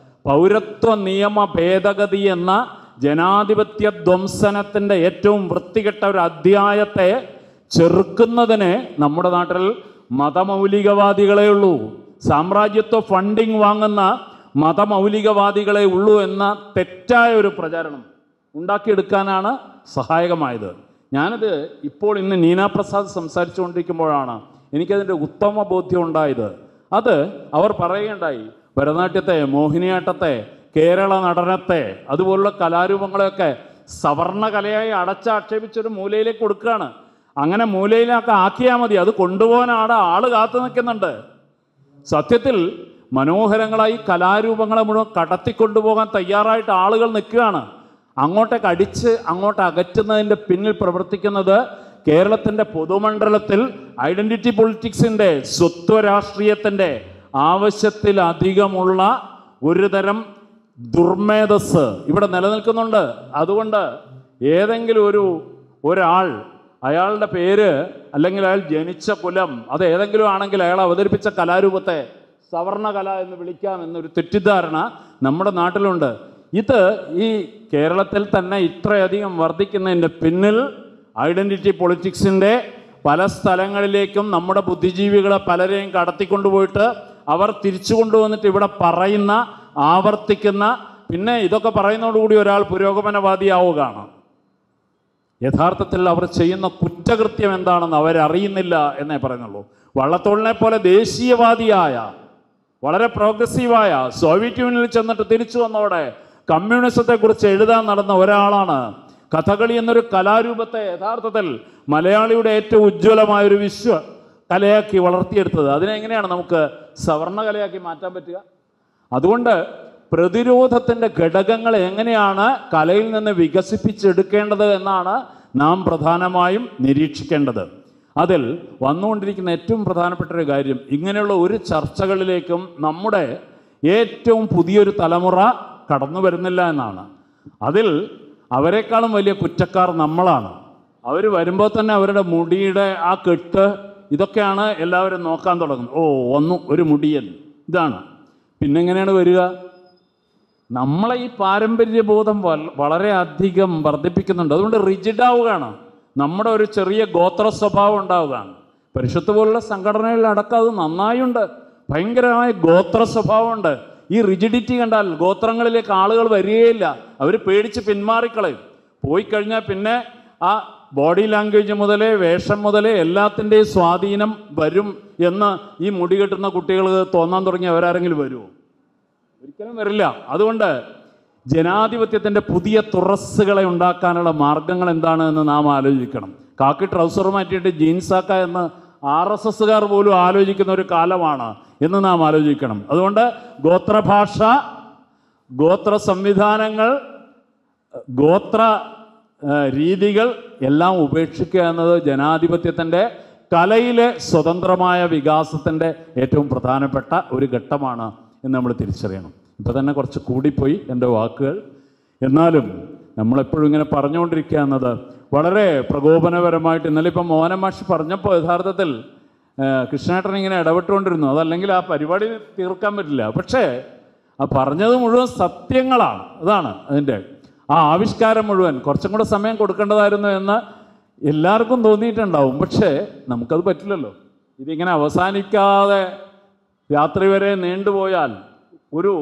പൗരത്വ നിയമ ഭേദഗതി എന്ന ജനാധിപത്യ ധ്വംസനത്തിൻ്റെ ഏറ്റവും വൃത്തികെട്ട ഒരു അധ്യായത്തെ ചെറുക്കുന്നതിന് നമ്മുടെ നാട്ടിൽ മതമൗലികവാദികളെ ഉള്ളൂ സാമ്രാജ്യത്വ ഫണ്ടിങ് വാങ്ങുന്ന മതമൗലികവാദികളെ ഉള്ളൂ എന്ന തെറ്റായ ഒരു പ്രചാരണം ഉണ്ടാക്കിയെടുക്കാനാണ് സഹായകമായത് ഞാനത് ഇപ്പോൾ ഇന്ന് നീന പ്രസാദ് സംസാരിച്ചുകൊണ്ടിരിക്കുമ്പോഴാണ് എനിക്കതിൻ്റെ ഉത്തമ ബോധ്യം ഉണ്ടായത് അത് അവർ പറയുകയുണ്ടായി ഭരതനാട്യത്തെ മോഹിനിയാട്ടത്തെ കേരള നടനത്തെ അതുപോലുള്ള കലാരൂപങ്ങളെയൊക്കെ സവർണ കലയായി അടച്ചാക്ഷേപിച്ചൊരു മൂലയിലേക്ക് കൊടുക്കുകയാണ് അങ്ങനെ മൂലയിലൊക്കെ ആക്കിയാൽ മതി അത് കൊണ്ടുപോകാൻ ആടെ ആള് കാത്തു നിൽക്കുന്നുണ്ട് സത്യത്തിൽ മനോഹരങ്ങളായി കലാരൂപങ്ങളെ മുഴുവൻ കടത്തിക്കൊണ്ടുപോകാൻ തയ്യാറായിട്ട് ആളുകൾ നിൽക്കുകയാണ് അങ്ങോട്ടേക്ക് അടിച്ച് അങ്ങോട്ട് അകറ്റുന്നതിൻ്റെ പിന്നിൽ പ്രവർത്തിക്കുന്നത് കേരളത്തിൻ്റെ പൊതുമണ്ഡലത്തിൽ ഐഡന്റിറ്റി പൊളിറ്റിക്സിൻ്റെ സ്വത്വ രാഷ്ട്രീയത്തിൻ്റെ ആവശ്യത്തിലധികമുള്ള ഒരു തരം ദുർമേധസ് ഇവിടെ നിലനിൽക്കുന്നുണ്ട് അതുകൊണ്ട് ഏതെങ്കിലും ഒരു ഒരാൾ അയാളുടെ പേര് അല്ലെങ്കിൽ അയാൾ ജനിച്ച കുലം അത് ഏതെങ്കിലും ആണെങ്കിൽ അയാൾ അവതരിപ്പിച്ച കലാരൂപത്തെ സവർണ കല എന്ന് വിളിക്കാം എന്നൊരു തെറ്റിദ്ധാരണ നമ്മുടെ നാട്ടിലുണ്ട് ഇത് ഈ കേരളത്തിൽ തന്നെ ഇത്രയധികം വർദ്ധിക്കുന്നതിൻ്റെ പിന്നിൽ ഐഡൻറ്റിറ്റി പൊളിറ്റിക്സിൻ്റെ പല സ്ഥലങ്ങളിലേക്കും നമ്മുടെ ബുദ്ധിജീവികളെ പലരെയും കടത്തിക്കൊണ്ടുപോയിട്ട് അവർ തിരിച്ചു കൊണ്ടുവന്നിട്ട് ഇവിടെ പറയുന്ന ആവർത്തിക്കുന്ന പിന്നെ ഇതൊക്കെ പറയുന്നതോടുകൂടി ഒരാൾ പുരോഗമനവാദിയാവുകയാണ് യഥാർത്ഥത്തിൽ അവർ ചെയ്യുന്ന കുറ്റകൃത്യം എന്താണെന്ന് അവരറിയുന്നില്ല എന്നേ പറയുന്നുള്ളൂ വള്ളത്തോളിനെ പോലെ ദേശീയവാദിയായ വളരെ പ്രോഗ്രസീവായ സോവിയറ്റ് യൂണിയനിൽ ചെന്നിട്ട് തിരിച്ചു വന്നോടെ കമ്മ്യൂണിസത്തെക്കുറിച്ച് എഴുതാൻ നടന്ന ഒരാളാണ് കഥകളി എന്നൊരു കലാരൂപത്തെ യഥാർത്ഥത്തിൽ മലയാളിയുടെ ഏറ്റവും ഉജ്ജ്വലമായ ഒരു വിശ്വ കലയാക്കി വളർത്തിയെടുത്തത് അതിനെ എങ്ങനെയാണ് നമുക്ക് സവർണ കലയാക്കി മാറ്റാൻ പറ്റുക അതുകൊണ്ട് പ്രതിരോധത്തിൻ്റെ ഘടകങ്ങൾ എങ്ങനെയാണ് കലയിൽ നിന്ന് വികസിപ്പിച്ചെടുക്കേണ്ടത് എന്നാണ് നാം പ്രധാനമായും നിരീക്ഷിക്കേണ്ടത് അതിൽ വന്നുകൊണ്ടിരിക്കുന്ന ഏറ്റവും പ്രധാനപ്പെട്ട ഒരു കാര്യം ഇങ്ങനെയുള്ള ഒരു ചർച്ചകളിലേക്കും നമ്മുടെ ഏറ്റവും പുതിയൊരു തലമുറ കടന്നു വരുന്നില്ല എന്നാണ് അതിൽ അവരെക്കാളും വലിയ കുറ്റക്കാർ നമ്മളാണ് അവർ വരുമ്പോൾ തന്നെ അവരുടെ മുടിയുടെ ആ കെട്ട് ഇതൊക്കെയാണ് എല്ലാവരും നോക്കാൻ തുടങ്ങുന്നത് ഓ വന്നു ഒരു മുടിയൻ ഇതാണ് പിന്നെ എങ്ങനെയാണ് വരിക നമ്മളെ ഈ പാരമ്പര്യബോധം വൽ- വളരെ അധികം വർദ്ധിപ്പിക്കുന്നുണ്ട് അതുകൊണ്ട് റിജിഡ് ആവുകയാണ് നമ്മുടെ ഒരു ചെറിയ ഗോത്ര സ്വഭാവം ഉണ്ടാവുകയാണ് പരിഷത്ത് പോലുള്ള സംഘടനകളിൽ അടക്കം അത് നന്നായുണ്ട് ഭയങ്കരമായ ഗോത്ര സ്വഭാവമുണ്ട് ഈ റിജിഡിറ്റി കണ്ടാൽ ഗോത്രങ്ങളിലേക്ക് ആളുകൾ വരികയില്ല അവർ പേടിച്ച് പിന്മാറിക്കളയും പോയി കഴിഞ്ഞാൽ പിന്നെ ആ ബോഡി ലാംഗ്വേജ് മുതലേ വേഷം മുതലേ എല്ലാത്തിൻ്റെയും സ്വാധീനം വരും എന്ന് ഈ മുടി കെട്ടുന്ന കുട്ടികൾ തോന്നാൻ തുടങ്ങി അവരാരെങ്കിലും വരുമോ ഒരിക്കലും വരില്ല അതുകൊണ്ട് ജനാധിപത്യത്തിൻ്റെ പുതിയ തുറസ്സുകളെ ഉണ്ടാക്കാനുള്ള മാർഗങ്ങൾ എന്താണ് എന്ന് നാം ആലോചിക്കണം കാക്കി ട്രൗസർ മാറ്റിയിട്ട് ജീൻസാക്ക എന്ന് ആർ എസ് എസ്സുകാർ പോലും ആലോചിക്കുന്ന ഒരു കാലമാണ് എന്ന് നാം ആലോചിക്കണം അതുകൊണ്ട് ഗോത്രഭാഷ ഗോത്ര സംവിധാനങ്ങൾ ഗോത്ര ആ, രീതികൾ എല്ലാം ഉപേക്ഷിക്കുക എന്നത് ജനാധിപത്യത്തിൻ്റെ കലയിലെ സ്വതന്ത്രമായ വികാസത്തിൻ്റെ ഏറ്റവും പ്രധാനപ്പെട്ട ഒരു ഘട്ടമാണ് എന്ന് നമ്മൾ തിരിച്ചറിയണം ഇപ്പം തന്നെ കുറച്ച് കൂടിപ്പോയി എൻ്റെ വാക്കുകൾ എന്നാലും നമ്മളെപ്പോഴും ഇങ്ങനെ പറഞ്ഞുകൊണ്ടിരിക്കുക എന്നത് വളരെ പ്രകോപനപരമായിട്ട് ഇന്നലെ ഇപ്പം മോഹനമാഷ് പറഞ്ഞപ്പോൾ യഥാർത്ഥത്തിൽ ആ, കൃഷ്ണേട്ടൻ ഇങ്ങനെ ഇടപെട്ടുകൊണ്ടിരുന്നു അതല്ലെങ്കിൽ ആ പരിപാടി തീർക്കാൻ പറ്റില്ല പക്ഷേ ആ പറഞ്ഞത് മുഴുവൻ സത്യങ്ങളാണ് അതാണ് അതിൻ്റെ ആ ആവിഷ്കാരം മുഴുവൻ കുറച്ചും കൂടെ സമയം കൊടുക്കേണ്ടതായിരുന്നു എന്ന് എല്ലാവർക്കും തോന്നിയിട്ടുണ്ടാവും പക്ഷേ നമുക്കത് പറ്റില്ലല്ലോ ഇതിങ്ങനെ അവസാനിക്കാതെ രാത്രി വരെ നീണ്ടുപോയാൽ ഒരു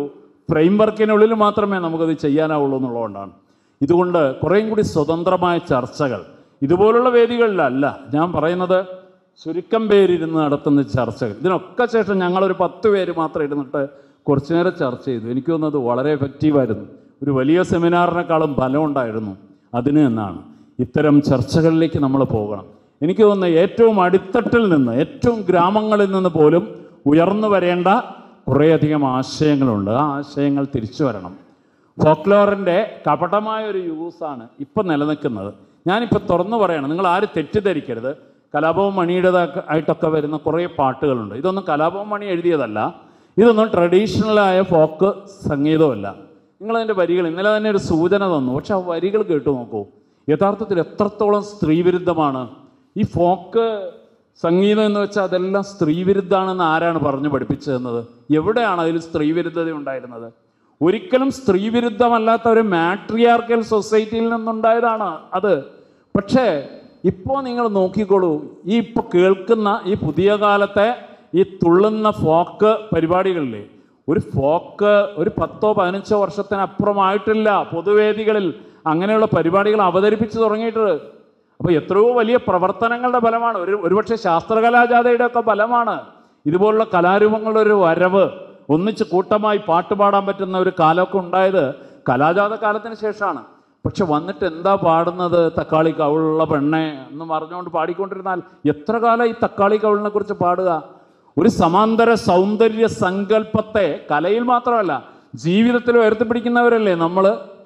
ഫ്രെയിം വർക്കിനുള്ളിൽ മാത്രമേ നമുക്കത് ചെയ്യാനാവുള്ളൂ എന്നുള്ളതുകൊണ്ടാണ് ഇതുകൊണ്ട് കുറേയും കൂടി സ്വതന്ത്രമായ ചർച്ചകൾ ഇതുപോലുള്ള വേദികളിലല്ല ഞാൻ പറയുന്നത് ചുരുക്കം പേരിരുന്ന് നടത്തുന്ന ചർച്ചകൾ ഇതിനൊക്കെ ശേഷം ഞങ്ങളൊരു പത്ത് പേര് മാത്രം ഇരുന്നിട്ട് കുറച്ചു നേരം ചർച്ച ചെയ്തു എനിക്ക് തോന്നുന്നത് വളരെ എഫക്റ്റീവായിരുന്നു ഒരു വലിയ സെമിനാറിനേക്കാളും ഫലമുണ്ടായിരുന്നു അതിന് എന്നാണ് ഇത്തരം ചർച്ചകളിലേക്ക് നമ്മൾ പോകണം എനിക്ക് തോന്നുന്നത് ഏറ്റവും അടിത്തട്ടിൽ നിന്ന് ഏറ്റവും ഗ്രാമങ്ങളിൽ നിന്ന് പോലും ഉയർന്നു വരേണ്ട കുറേയധികം ആശയങ്ങളുണ്ട് ആ ആശയങ്ങൾ തിരിച്ചു വരണം ഫോക്ലോറിൻ്റെ കപടമായ ഒരു യൂസാണ് ഇപ്പം നിലനിൽക്കുന്നത് ഞാനിപ്പോൾ തുറന്നു പറയണം നിങ്ങൾ ആരും തെറ്റിദ്ധരിക്കരുത് കലാപവും മണിയുടേതാ- ആയിട്ടൊക്കെ വരുന്ന കുറേ പാട്ടുകളുണ്ട് ഇതൊന്നും കലാപവും മണി എഴുതിയതല്ല ഇതൊന്നും ട്രഡീഷണലായ ഫോക്ക് സംഗീതമല്ല നിങ്ങളതിൻ്റെ വരികൾ ഇന്നലെ തന്നെ ഒരു സൂചന തന്നു പക്ഷെ ആ വരികൾ കേട്ടു നോക്കൂ യഥാർത്ഥത്തിൽ എത്രത്തോളം സ്ത്രീവിരുദ്ധമാണ് ഈ ഫോക്ക് സംഗീതം എന്ന് വെച്ചാൽ അതെല്ലാം സ്ത്രീവിരുദ്ധാണെന്ന് ആരാണ് പറഞ്ഞു പഠിപ്പിച്ചതെന്നത് എവിടെയാണ് അതിൽ സ്ത്രീവിരുദ്ധത ഉണ്ടായിരുന്നത് ഒരിക്കലും സ്ത്രീവിരുദ്ധമല്ലാത്ത ഒരു മാട്രിയാർക്കൽ സൊസൈറ്റിയിൽ നിന്നുണ്ടായതാണ് അത് പക്ഷേ ഇപ്പോൾ നിങ്ങൾ നോക്കിക്കോളൂ ഈ ഇപ്പോൾ കേൾക്കുന്ന ഈ പുതിയ കാലത്തെ ഈ തുള്ളുന്ന ഫോക്ക് പരിപാടികളിൽ ഒരു ഫോക്ക് ഒരു പത്തോ പതിനഞ്ചോ വർഷത്തിനപ്പുറമായിട്ടില്ല പൊതുവേദികളിൽ അങ്ങനെയുള്ള പരിപാടികൾ അവതരിപ്പിച്ചു തുടങ്ങിയിട്ട് അപ്പോൾ എത്രയോ വലിയ പ്രവർത്തനങ്ങളുടെ ഫലമാണ് ഒരു ഒരുപക്ഷെ ശാസ്ത്രകലാജാഥയുടെ ഒക്കെ ഫലമാണ് ഇതുപോലുള്ള കലാരൂപങ്ങളുടെ ഒരു വരവ് ഒന്നിച്ച് കൂട്ടമായി പാട്ട് പാടാൻ പറ്റുന്ന ഒരു കാലമൊക്കെ ഉണ്ടായത് കലാജാഥ കാലത്തിന് ശേഷമാണ് പക്ഷെ വന്നിട്ട് എന്താ പാടുന്നത് തക്കാളി കവിളുള്ള പെണ്ണെ എന്ന് പറഞ്ഞുകൊണ്ട് പാടിക്കൊണ്ടിരുന്നാൽ എത്ര കാലം ഈ തക്കാളി കവിളിനെ കുറിച്ച് പാടുക ഒരു സമാന്തര സൗന്ദര്യ സങ്കല്പത്തെ കലയിൽ മാത്രമല്ല ജീവിതത്തിൽ ഉയർത്തിപ്പിടിക്കുന്നവരല്ലേ നമ്മൾ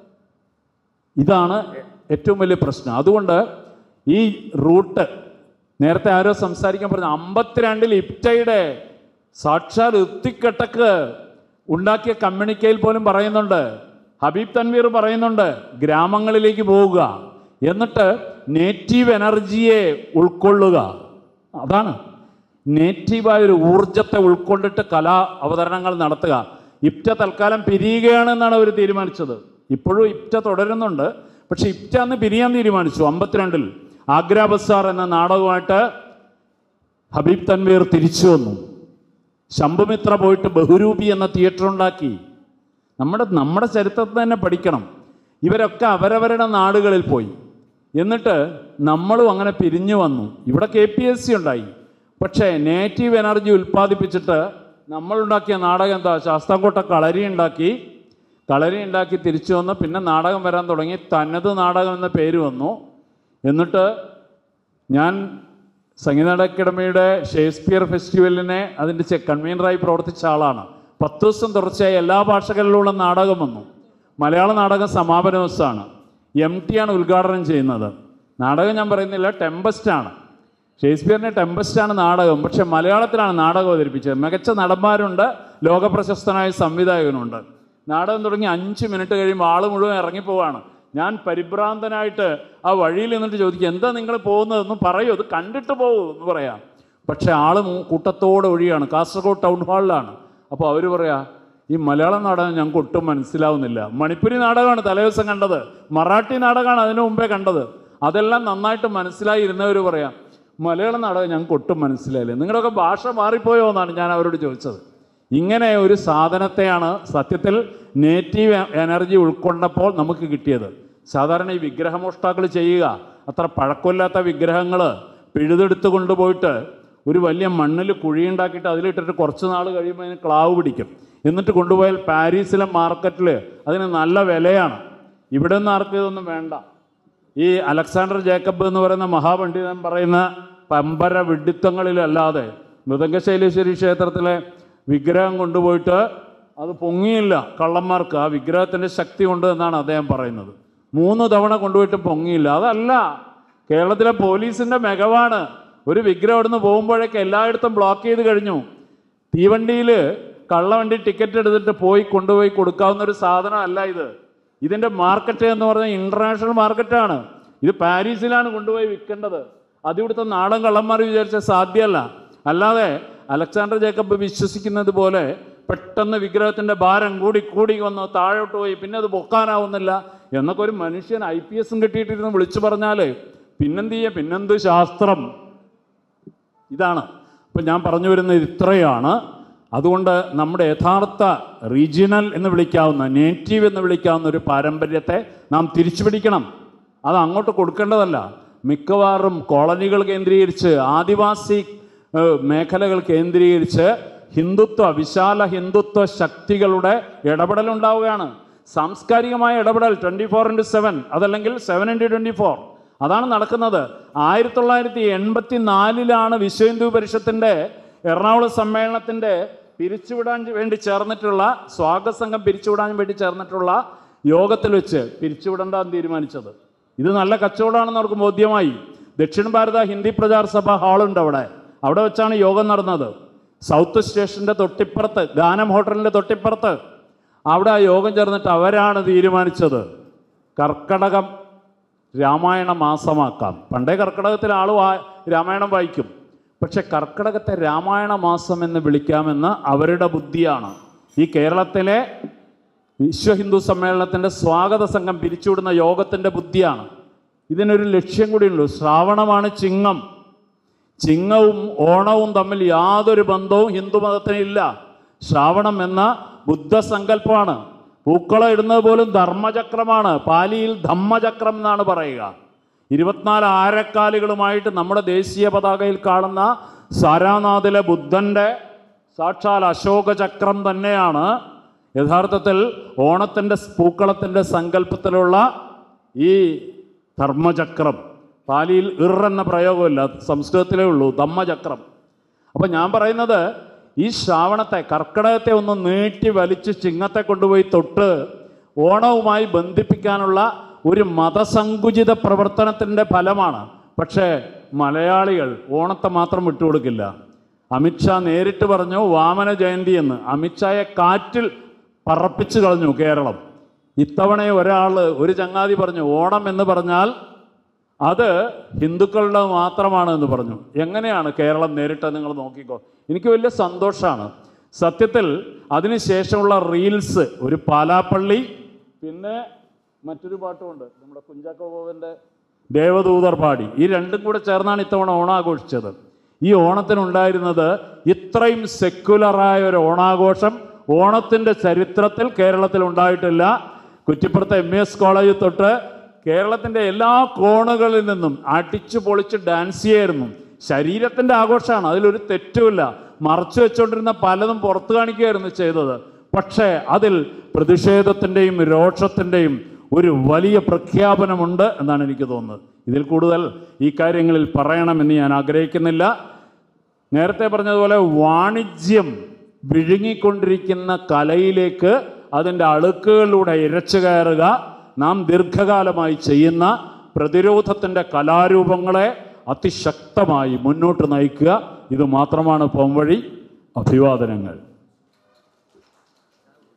ഇതാണ് ഏറ്റവും വലിയ പ്രശ്നം അതുകൊണ്ട് ഈ റൂട്ട് നേരത്തെ ആരോ സംസാരിക്കാൻ പറഞ്ഞു അമ്പത്തിരണ്ടിൽ ഇപ്റ്റയുടെ സാക്ഷാൽ എത്തിക്കെട്ടക്ക് ഉണ്ടാക്കിയ കമ്മ്യൂണിക്കയിൽ പോലും പറയുന്നുണ്ട് ഹബീബ് തൻവീർ പറയുന്നുണ്ട് ഗ്രാമങ്ങളിലേക്ക് പോവുക എന്നിട്ട് നേറ്റീവ് എനർജിയെ ഉൾക്കൊള്ളുക അതാണ് നേറ്റീവായ ഒരു ഊർജത്തെ ഉൾക്കൊണ്ടിട്ട് കലാ അവതരണങ്ങൾ നടത്തുക ഇപ്റ്റ തൽക്കാലം പിരിയുകയാണെന്നാണ് അവർ തീരുമാനിച്ചത് ഇപ്പോഴും ഇപ്റ്റ തുടരുന്നുണ്ട് പക്ഷെ ഇപ്റ്റ അന്ന് പിരിയാൻ തീരുമാനിച്ചു അമ്പത്തിരണ്ടിൽ ആഗ്ര ബസാർ എന്ന നാടകമായിട്ട് ഹബീബ് തൻവീർ തിരിച്ചു വന്നു ശംഭുമിത്ര പോയിട്ട് ബഹുരൂപി എന്ന തിയേറ്റർ ഉണ്ടാക്കി നമ്മുടെ നമ്മുടെ ചരിത്രത്തിൽ തന്നെ പഠിക്കണം ഇവരൊക്കെ അവരവരുടെ നാടുകളിൽ പോയി എന്നിട്ട് നമ്മളും അങ്ങനെ പിരിഞ്ഞു വന്നു ഇവിടെ കെ പി എസ് സി ഉണ്ടായി പക്ഷേ നേറ്റീവ് എനർജി ഉൽപ്പാദിപ്പിച്ചിട്ട് നമ്മളുണ്ടാക്കിയ നാടകം എന്താ ശാസ്താംകോട്ട കളരി ഉണ്ടാക്കി കളരി ഉണ്ടാക്കി തിരിച്ചു വന്ന് പിന്നെ നാടകം വരാൻ തുടങ്ങി തനത് നാടകം എന്ന പേര് വന്നു എന്നിട്ട് ഞാൻ സംഗീത അക്കാദമിയുടെ ഷേക്സ്പിയർ ഫെസ്റ്റിവലിനെ അതിൻ്റെ ചെ കൺവീനറായി പ്രവർത്തിച്ച ആളാണ് പത്ത് ദിവസം തുടർച്ചയായി എല്ലാ ഭാഷകളിലുള്ള നാടകം വന്നു മലയാള നാടകം സമാപന ദിവസമാണ് എം ടി ആണ് ഉദ്ഘാടനം ചെയ്യുന്നത് നാടകം ഞാൻ പറയുന്നില്ല ടെമ്പസ്റ്റാണ് ഷേക്സ്പിയറിൻ്റെ ടെമ്പസ്റ്റാണ് നാടകം പക്ഷെ മലയാളത്തിലാണ് നാടകം അവതരിപ്പിച്ചത് മികച്ച നടന്മാരുണ്ട് ലോകപ്രശസ്തനായ സംവിധായകനുണ്ട് നാടകം തുടങ്ങി അഞ്ച് മിനിറ്റ് കഴിയുമ്പോൾ ആൾ മുഴുവൻ ഇറങ്ങിപ്പോവാണ് ഞാൻ പരിഭ്രാന്തനായിട്ട് ആ വഴിയിൽ നിന്നിട്ട് ചോദിക്കും എന്താ നിങ്ങൾ പോകുന്നതെന്ന് പറയൂ അത് കണ്ടിട്ട് പോകൂ എന്ന് പറയാം പക്ഷെ ആൾ മൂ- കൂട്ടത്തോടെ ഒഴിയാണ് കാസർഗോഡ് ടൗൺ ഹാളിലാണ് അപ്പോൾ അവർ പറയാ ഈ മലയാളം നാടകം ഞങ്ങൾക്ക് ഒട്ടും മനസ്സിലാവുന്നില്ല മണിപ്പുരി നാടകമാണ് തലേദിവസം കണ്ടത് മറാഠി നാടകമാണ് അതിനു മുമ്പേ കണ്ടത് അതെല്ലാം നന്നായിട്ട് മനസ്സിലായി ഇരുന്നവർ പറയാം മലയാളം നാടകം ഞങ്ങൾക്ക് ഒട്ടും മനസ്സിലായില്ല നിങ്ങളുടെയൊക്കെ ഭാഷ മാറിപ്പോയോ എന്നാണ് ഞാൻ അവരോട് ചോദിച്ചത് ഇങ്ങനെ ഒരു സാധനത്തെയാണ് സത്യത്തിൽ നേറ്റീവ് എനർജി ഉൾക്കൊണ്ടപ്പോൾ നമുക്ക് കിട്ടിയത് സാധാരണ ഈ വിഗ്രഹമോഷ്ടാക്കൾ ചെയ്യുക അത്ര പഴക്കമില്ലാത്ത വിഗ്രഹങ്ങൾ പിഴുതെടുത്ത് കൊണ്ടുപോയിട്ട് ഒരു വലിയ മണ്ണിൽ കുഴിയുണ്ടാക്കിയിട്ട് അതിലിട്ടിട്ട് കുറച്ച് നാൾ കഴിയുമ്പോൾ അതിന് ക്ലാവ് പിടിക്കും എന്നിട്ട് കൊണ്ടുപോയാൽ പാരീസിലെ മാർക്കറ്റിൽ അതിന് നല്ല വിലയാണ് ഇവിടെ നിന്ന് ആർക്കും ഇതൊന്നും വേണ്ട ഈ അലക്സാണ്ടർ ജേക്കബ് എന്ന് പറയുന്ന മഹാപണ്ഡിതൻ പറയുന്ന പമ്പര വിഡിത്തങ്ങളിലല്ലാതെ മൃദംഗശൈലേശ്വരി ക്ഷേത്രത്തിലെ വിഗ്രഹം കൊണ്ടുപോയിട്ട് അത് പൊങ്ങിയില്ല കള്ളന്മാർക്ക് ആ വിഗ്രഹത്തിൻ്റെ ശക്തി ഉണ്ട് എന്നാണ് അദ്ദേഹം പറയുന്നത് മൂന്ന് തവണ കൊണ്ടുപോയിട്ട് പൊങ്ങിയില്ല അതല്ല കേരളത്തിലെ പോലീസിൻ്റെ മികവാണ് ഒരു വിഗ്രഹം ഇവിടുന്ന് പോകുമ്പോഴേക്ക് എല്ലായിടത്തും ബ്ലോക്ക് ചെയ്ത് കഴിഞ്ഞു തീവണ്ടിയിൽ കള്ളവണ്ടി ടിക്കറ്റ് എടുത്തിട്ട് പോയി കൊണ്ടുപോയി കൊടുക്കാവുന്ന ഒരു സാധനമല്ല ഇത് ഇതിൻ്റെ മാർക്കറ്റ് എന്ന് പറഞ്ഞാൽ ഇൻ്റർനാഷണൽ മാർക്കറ്റാണ് ഇത് പാരീസിലാണ് കൊണ്ടുപോയി വിൽക്കേണ്ടത് അത് ഇവിടുത്തെ നാടൻ കള്ളന്മാർ വിചാരിച്ച സാധ്യമല്ല അല്ലാതെ അലക്സാണ്ടർ ജേക്കബ് വിശ്വസിക്കുന്നത് പോലെ പെട്ടെന്ന് വിഗ്രഹത്തിൻ്റെ ഭാരം കൂടി കൂടി വന്ന് താഴോട്ട് പോയി പിന്നെ അത് പൊക്കാനാവുന്നില്ല എന്നൊക്കെ ഒരു മനുഷ്യൻ ഐ പി എസും കിട്ടിയിട്ടിരുന്ന് വിളിച്ചു പറഞ്ഞാൽ പിന്നെന്ത് ചെയ്യുക പിന്നെന്ത് ശാസ്ത്രം ഇതാണ് അപ്പം ഞാൻ പറഞ്ഞു വരുന്നത് ഇത്രയാണ് അതുകൊണ്ട് നമ്മുടെ യഥാർത്ഥ റീജിയണൽ എന്ന് വിളിക്കാവുന്ന നേറ്റീവ് എന്ന് വിളിക്കാവുന്ന ഒരു പാരമ്പര്യത്തെ നാം തിരിച്ചു പിടിക്കണം അത് അങ്ങോട്ട് കൊടുക്കേണ്ടതല്ല മിക്കവാറും കോളനികൾ കേന്ദ്രീകരിച്ച് ആദിവാസി ഏഹ്, മേഖലകൾ കേന്ദ്രീകരിച്ച് ഹിന്ദുത്വ വിശാല ഹിന്ദുത്വ ശക്തികളുടെ ഇടപെടലുണ്ടാവുകയാണ് സാംസ്കാരികമായ ഇടപെടൽ ട്വൻറ്റി ഫോർ ഇൻറ്റു സെവൻ അതല്ലെങ്കിൽ സെവൻ ഇൻറ്റു ട്വൻറ്റി ഫോർ അതാണ് നടക്കുന്നത് ആയിരത്തി തൊള്ളായിരത്തി എൺപത്തി നാലിലാണ് വിശ്വ ഹിന്ദു പരിഷത്തിൻ്റെ എറണാകുളം സമ്മേളനത്തിൻ്റെ പിരിച്ചുവിടാൻ വേണ്ടി ചേർന്നിട്ടുള്ള സ്വാഗത സംഘം പിരിച്ചുവിടാൻ വേണ്ടി ചേർന്നിട്ടുള്ള യോഗത്തിൽ വെച്ച് പിരിച്ചുവിടേണ്ടെന്ന് തീരുമാനിച്ചത് ഇത് നല്ല കച്ചവടമാണെന്ന് അവർക്ക് ബോധ്യമായി ദക്ഷിണ ഭാരത ഹിന്ദി പ്രചാർ സഭ ഹാളുണ്ട് അവിടെ അവിടെ വെച്ചാണ് യോഗം നടന്നത് സൗത്ത് സ്റ്റേഷൻ്റെ തൊട്ടിപ്പുറത്ത് ഗാനം ഹോട്ടലിൻ്റെ തൊട്ടിപ്പുറത്ത് അവിടെ ആ യോഗം ചേർന്നിട്ട് അവരാണ് തീരുമാനിച്ചത് കർക്കടകം രാമായണ മാസമാക്കാം പണ്ടേ കർക്കടകത്തിൽ ആൾ വാ രാമായണം വായിക്കും പക്ഷെ കർക്കടകത്തെ രാമായണ മാസം എന്ന് വിളിക്കാമെന്ന് അവരുടെ ബുദ്ധിയാണ് ഈ കേരളത്തിലെ വിശ്വ ഹിന്ദു സമ്മേളനത്തിൻ്റെ സ്വാഗത സംഘം പിരിച്ചുവിടുന്ന യോഗത്തിൻ്റെ ബുദ്ധിയാണ് ഇതിനൊരു ലക്ഷ്യം കൂടിയുള്ളൂ ശ്രാവണമാണ് ചിങ്ങം ചിങ്ങവും ഓണവും തമ്മിൽ യാതൊരു ബന്ധവും ഹിന്ദുമതത്തിന് ഇല്ല ശ്രാവണം എന്ന ബുദ്ധസങ്കല്പമാണ് പൂക്കളം ഇടുന്നത് പോലും ധർമ്മചക്രമാണ് പാലിയിൽ ധമ്മചക്രം എന്നാണ് പറയുക ഇരുപത്തിനാല് ആരക്കാലുകളുമായിട്ട് നമ്മുടെ ദേശീയ പതാകയിൽ കാണുന്ന സാരാനാഥിലെ ബുദ്ധൻ്റെ സാക്ഷാൽ അശോക ചക്രം തന്നെയാണ് യഥാർത്ഥത്തിൽ ഓണത്തിൻ്റെ പൂക്കളത്തിൻ്റെ സങ്കല്പത്തിലുള്ള ഈ ധർമ്മചക്രം പാലിയിൽ ഇർ എന്ന പ്രയോഗമില്ല സംസ്കൃതത്തിലേ ഉള്ളൂ ധമ്മചക്രം അപ്പം ഞാൻ പറയുന്നത് ഈ ശ്രാവണത്തെ കർക്കിടകത്തെ ഒന്ന് നീട്ടി വലിച്ച് ചിങ്ങത്തെ കൊണ്ടുപോയി തൊട്ട് ഓണവുമായി ബന്ധിപ്പിക്കാനുള്ള ഒരു മതസങ്കുചിത പ്രവർത്തനത്തിൻ്റെ ഫലമാണ് പക്ഷേ മലയാളികൾ ഓണത്തെ മാത്രം വിട്ടുകൊടുക്കില്ല അമിത്ഷാ നേരിട്ട് പറഞ്ഞു വാമന ജയന്തി എന്ന് അമിത്ഷായെ കാറ്റിൽ പറപ്പിച്ചു കളഞ്ഞു കേരളം ഇത്തവണ ഒരാൾ ഒരു ചങ്ങാതി പറഞ്ഞു ഓണം എന്ന് പറഞ്ഞാൽ അത് ഹിന്ദുക്കളുടെ മാത്രമാണ് എന്ന് പറഞ്ഞു എങ്ങനെയാണ് കേരളം നേരിട്ട് നിങ്ങൾ നോക്കിക്കോ എനിക്ക് വലിയ സന്തോഷമാണ് സത്യത്തിൽ അതിനുശേഷമുള്ള റീൽസ് ഒരു പാലാപ്പള്ളി പിന്നെ മറ്റൊരു പാട്ടുമുണ്ട് നമ്മുടെ കുഞ്ചാക്കോ ബോബൻ്റെ ദേവദൂതർ പാടി ഈ രണ്ടും കൂടെ ചേർന്നാണ് ഇത്തവണ ഓണം ആഘോഷിച്ചത് ഈ ഓണത്തിനുണ്ടായിരുന്നത് ഇത്രയും സെക്യുലറായ ഒരു ഓണാഘോഷം ഓണത്തിൻ്റെ ചരിത്രത്തിൽ കേരളത്തിൽ ഉണ്ടായിട്ടില്ല കുറ്റിപ്പുറത്തെ എം എസ് കോളേജ് തൊട്ട് കേരളത്തിൻ്റെ എല്ലാ കോണുകളിൽ നിന്നും അടിച്ചു പൊളിച്ച് ഡാൻസ് ചെയ്യായിരുന്നു ശരീരത്തിൻ്റെ ആഘോഷമാണ് അതിലൊരു തെറ്റുമില്ല മറച്ചു വെച്ചുകൊണ്ടിരുന്ന പലതും പുറത്തു കാണിക്കുകയായിരുന്നു ചെയ്തത് പക്ഷേ അതിൽ പ്രതിഷേധത്തിൻ്റെയും രോഷത്തിൻ്റെയും ഒരു വലിയ പ്രഖ്യാപനമുണ്ട് എന്നാണ് എനിക്ക് തോന്നുന്നത് ഇതിൽ കൂടുതൽ ഈ കാര്യങ്ങളിൽ പറയണമെന്ന് ഞാൻ ആഗ്രഹിക്കുന്നില്ല നേരത്തെ പറഞ്ഞതുപോലെ വാണിജ്യം വിഴുങ്ങിക്കൊണ്ടിരിക്കുന്ന കലയിലേക്ക് അതിൻ്റെ അളുക്കുകളിലൂടെ ഇരച്ചു കയറുക നാം ദീർഘകാലമായി ചെയ്യുന്ന പ്രതിരോധത്തിൻ്റെ കലാരൂപങ്ങളെ അതിശക്തമായി മുന്നോട്ട് നയിക്കുക ഇത് മാത്രമാണ് പോംവഴി അഭിവാദനങ്ങൾ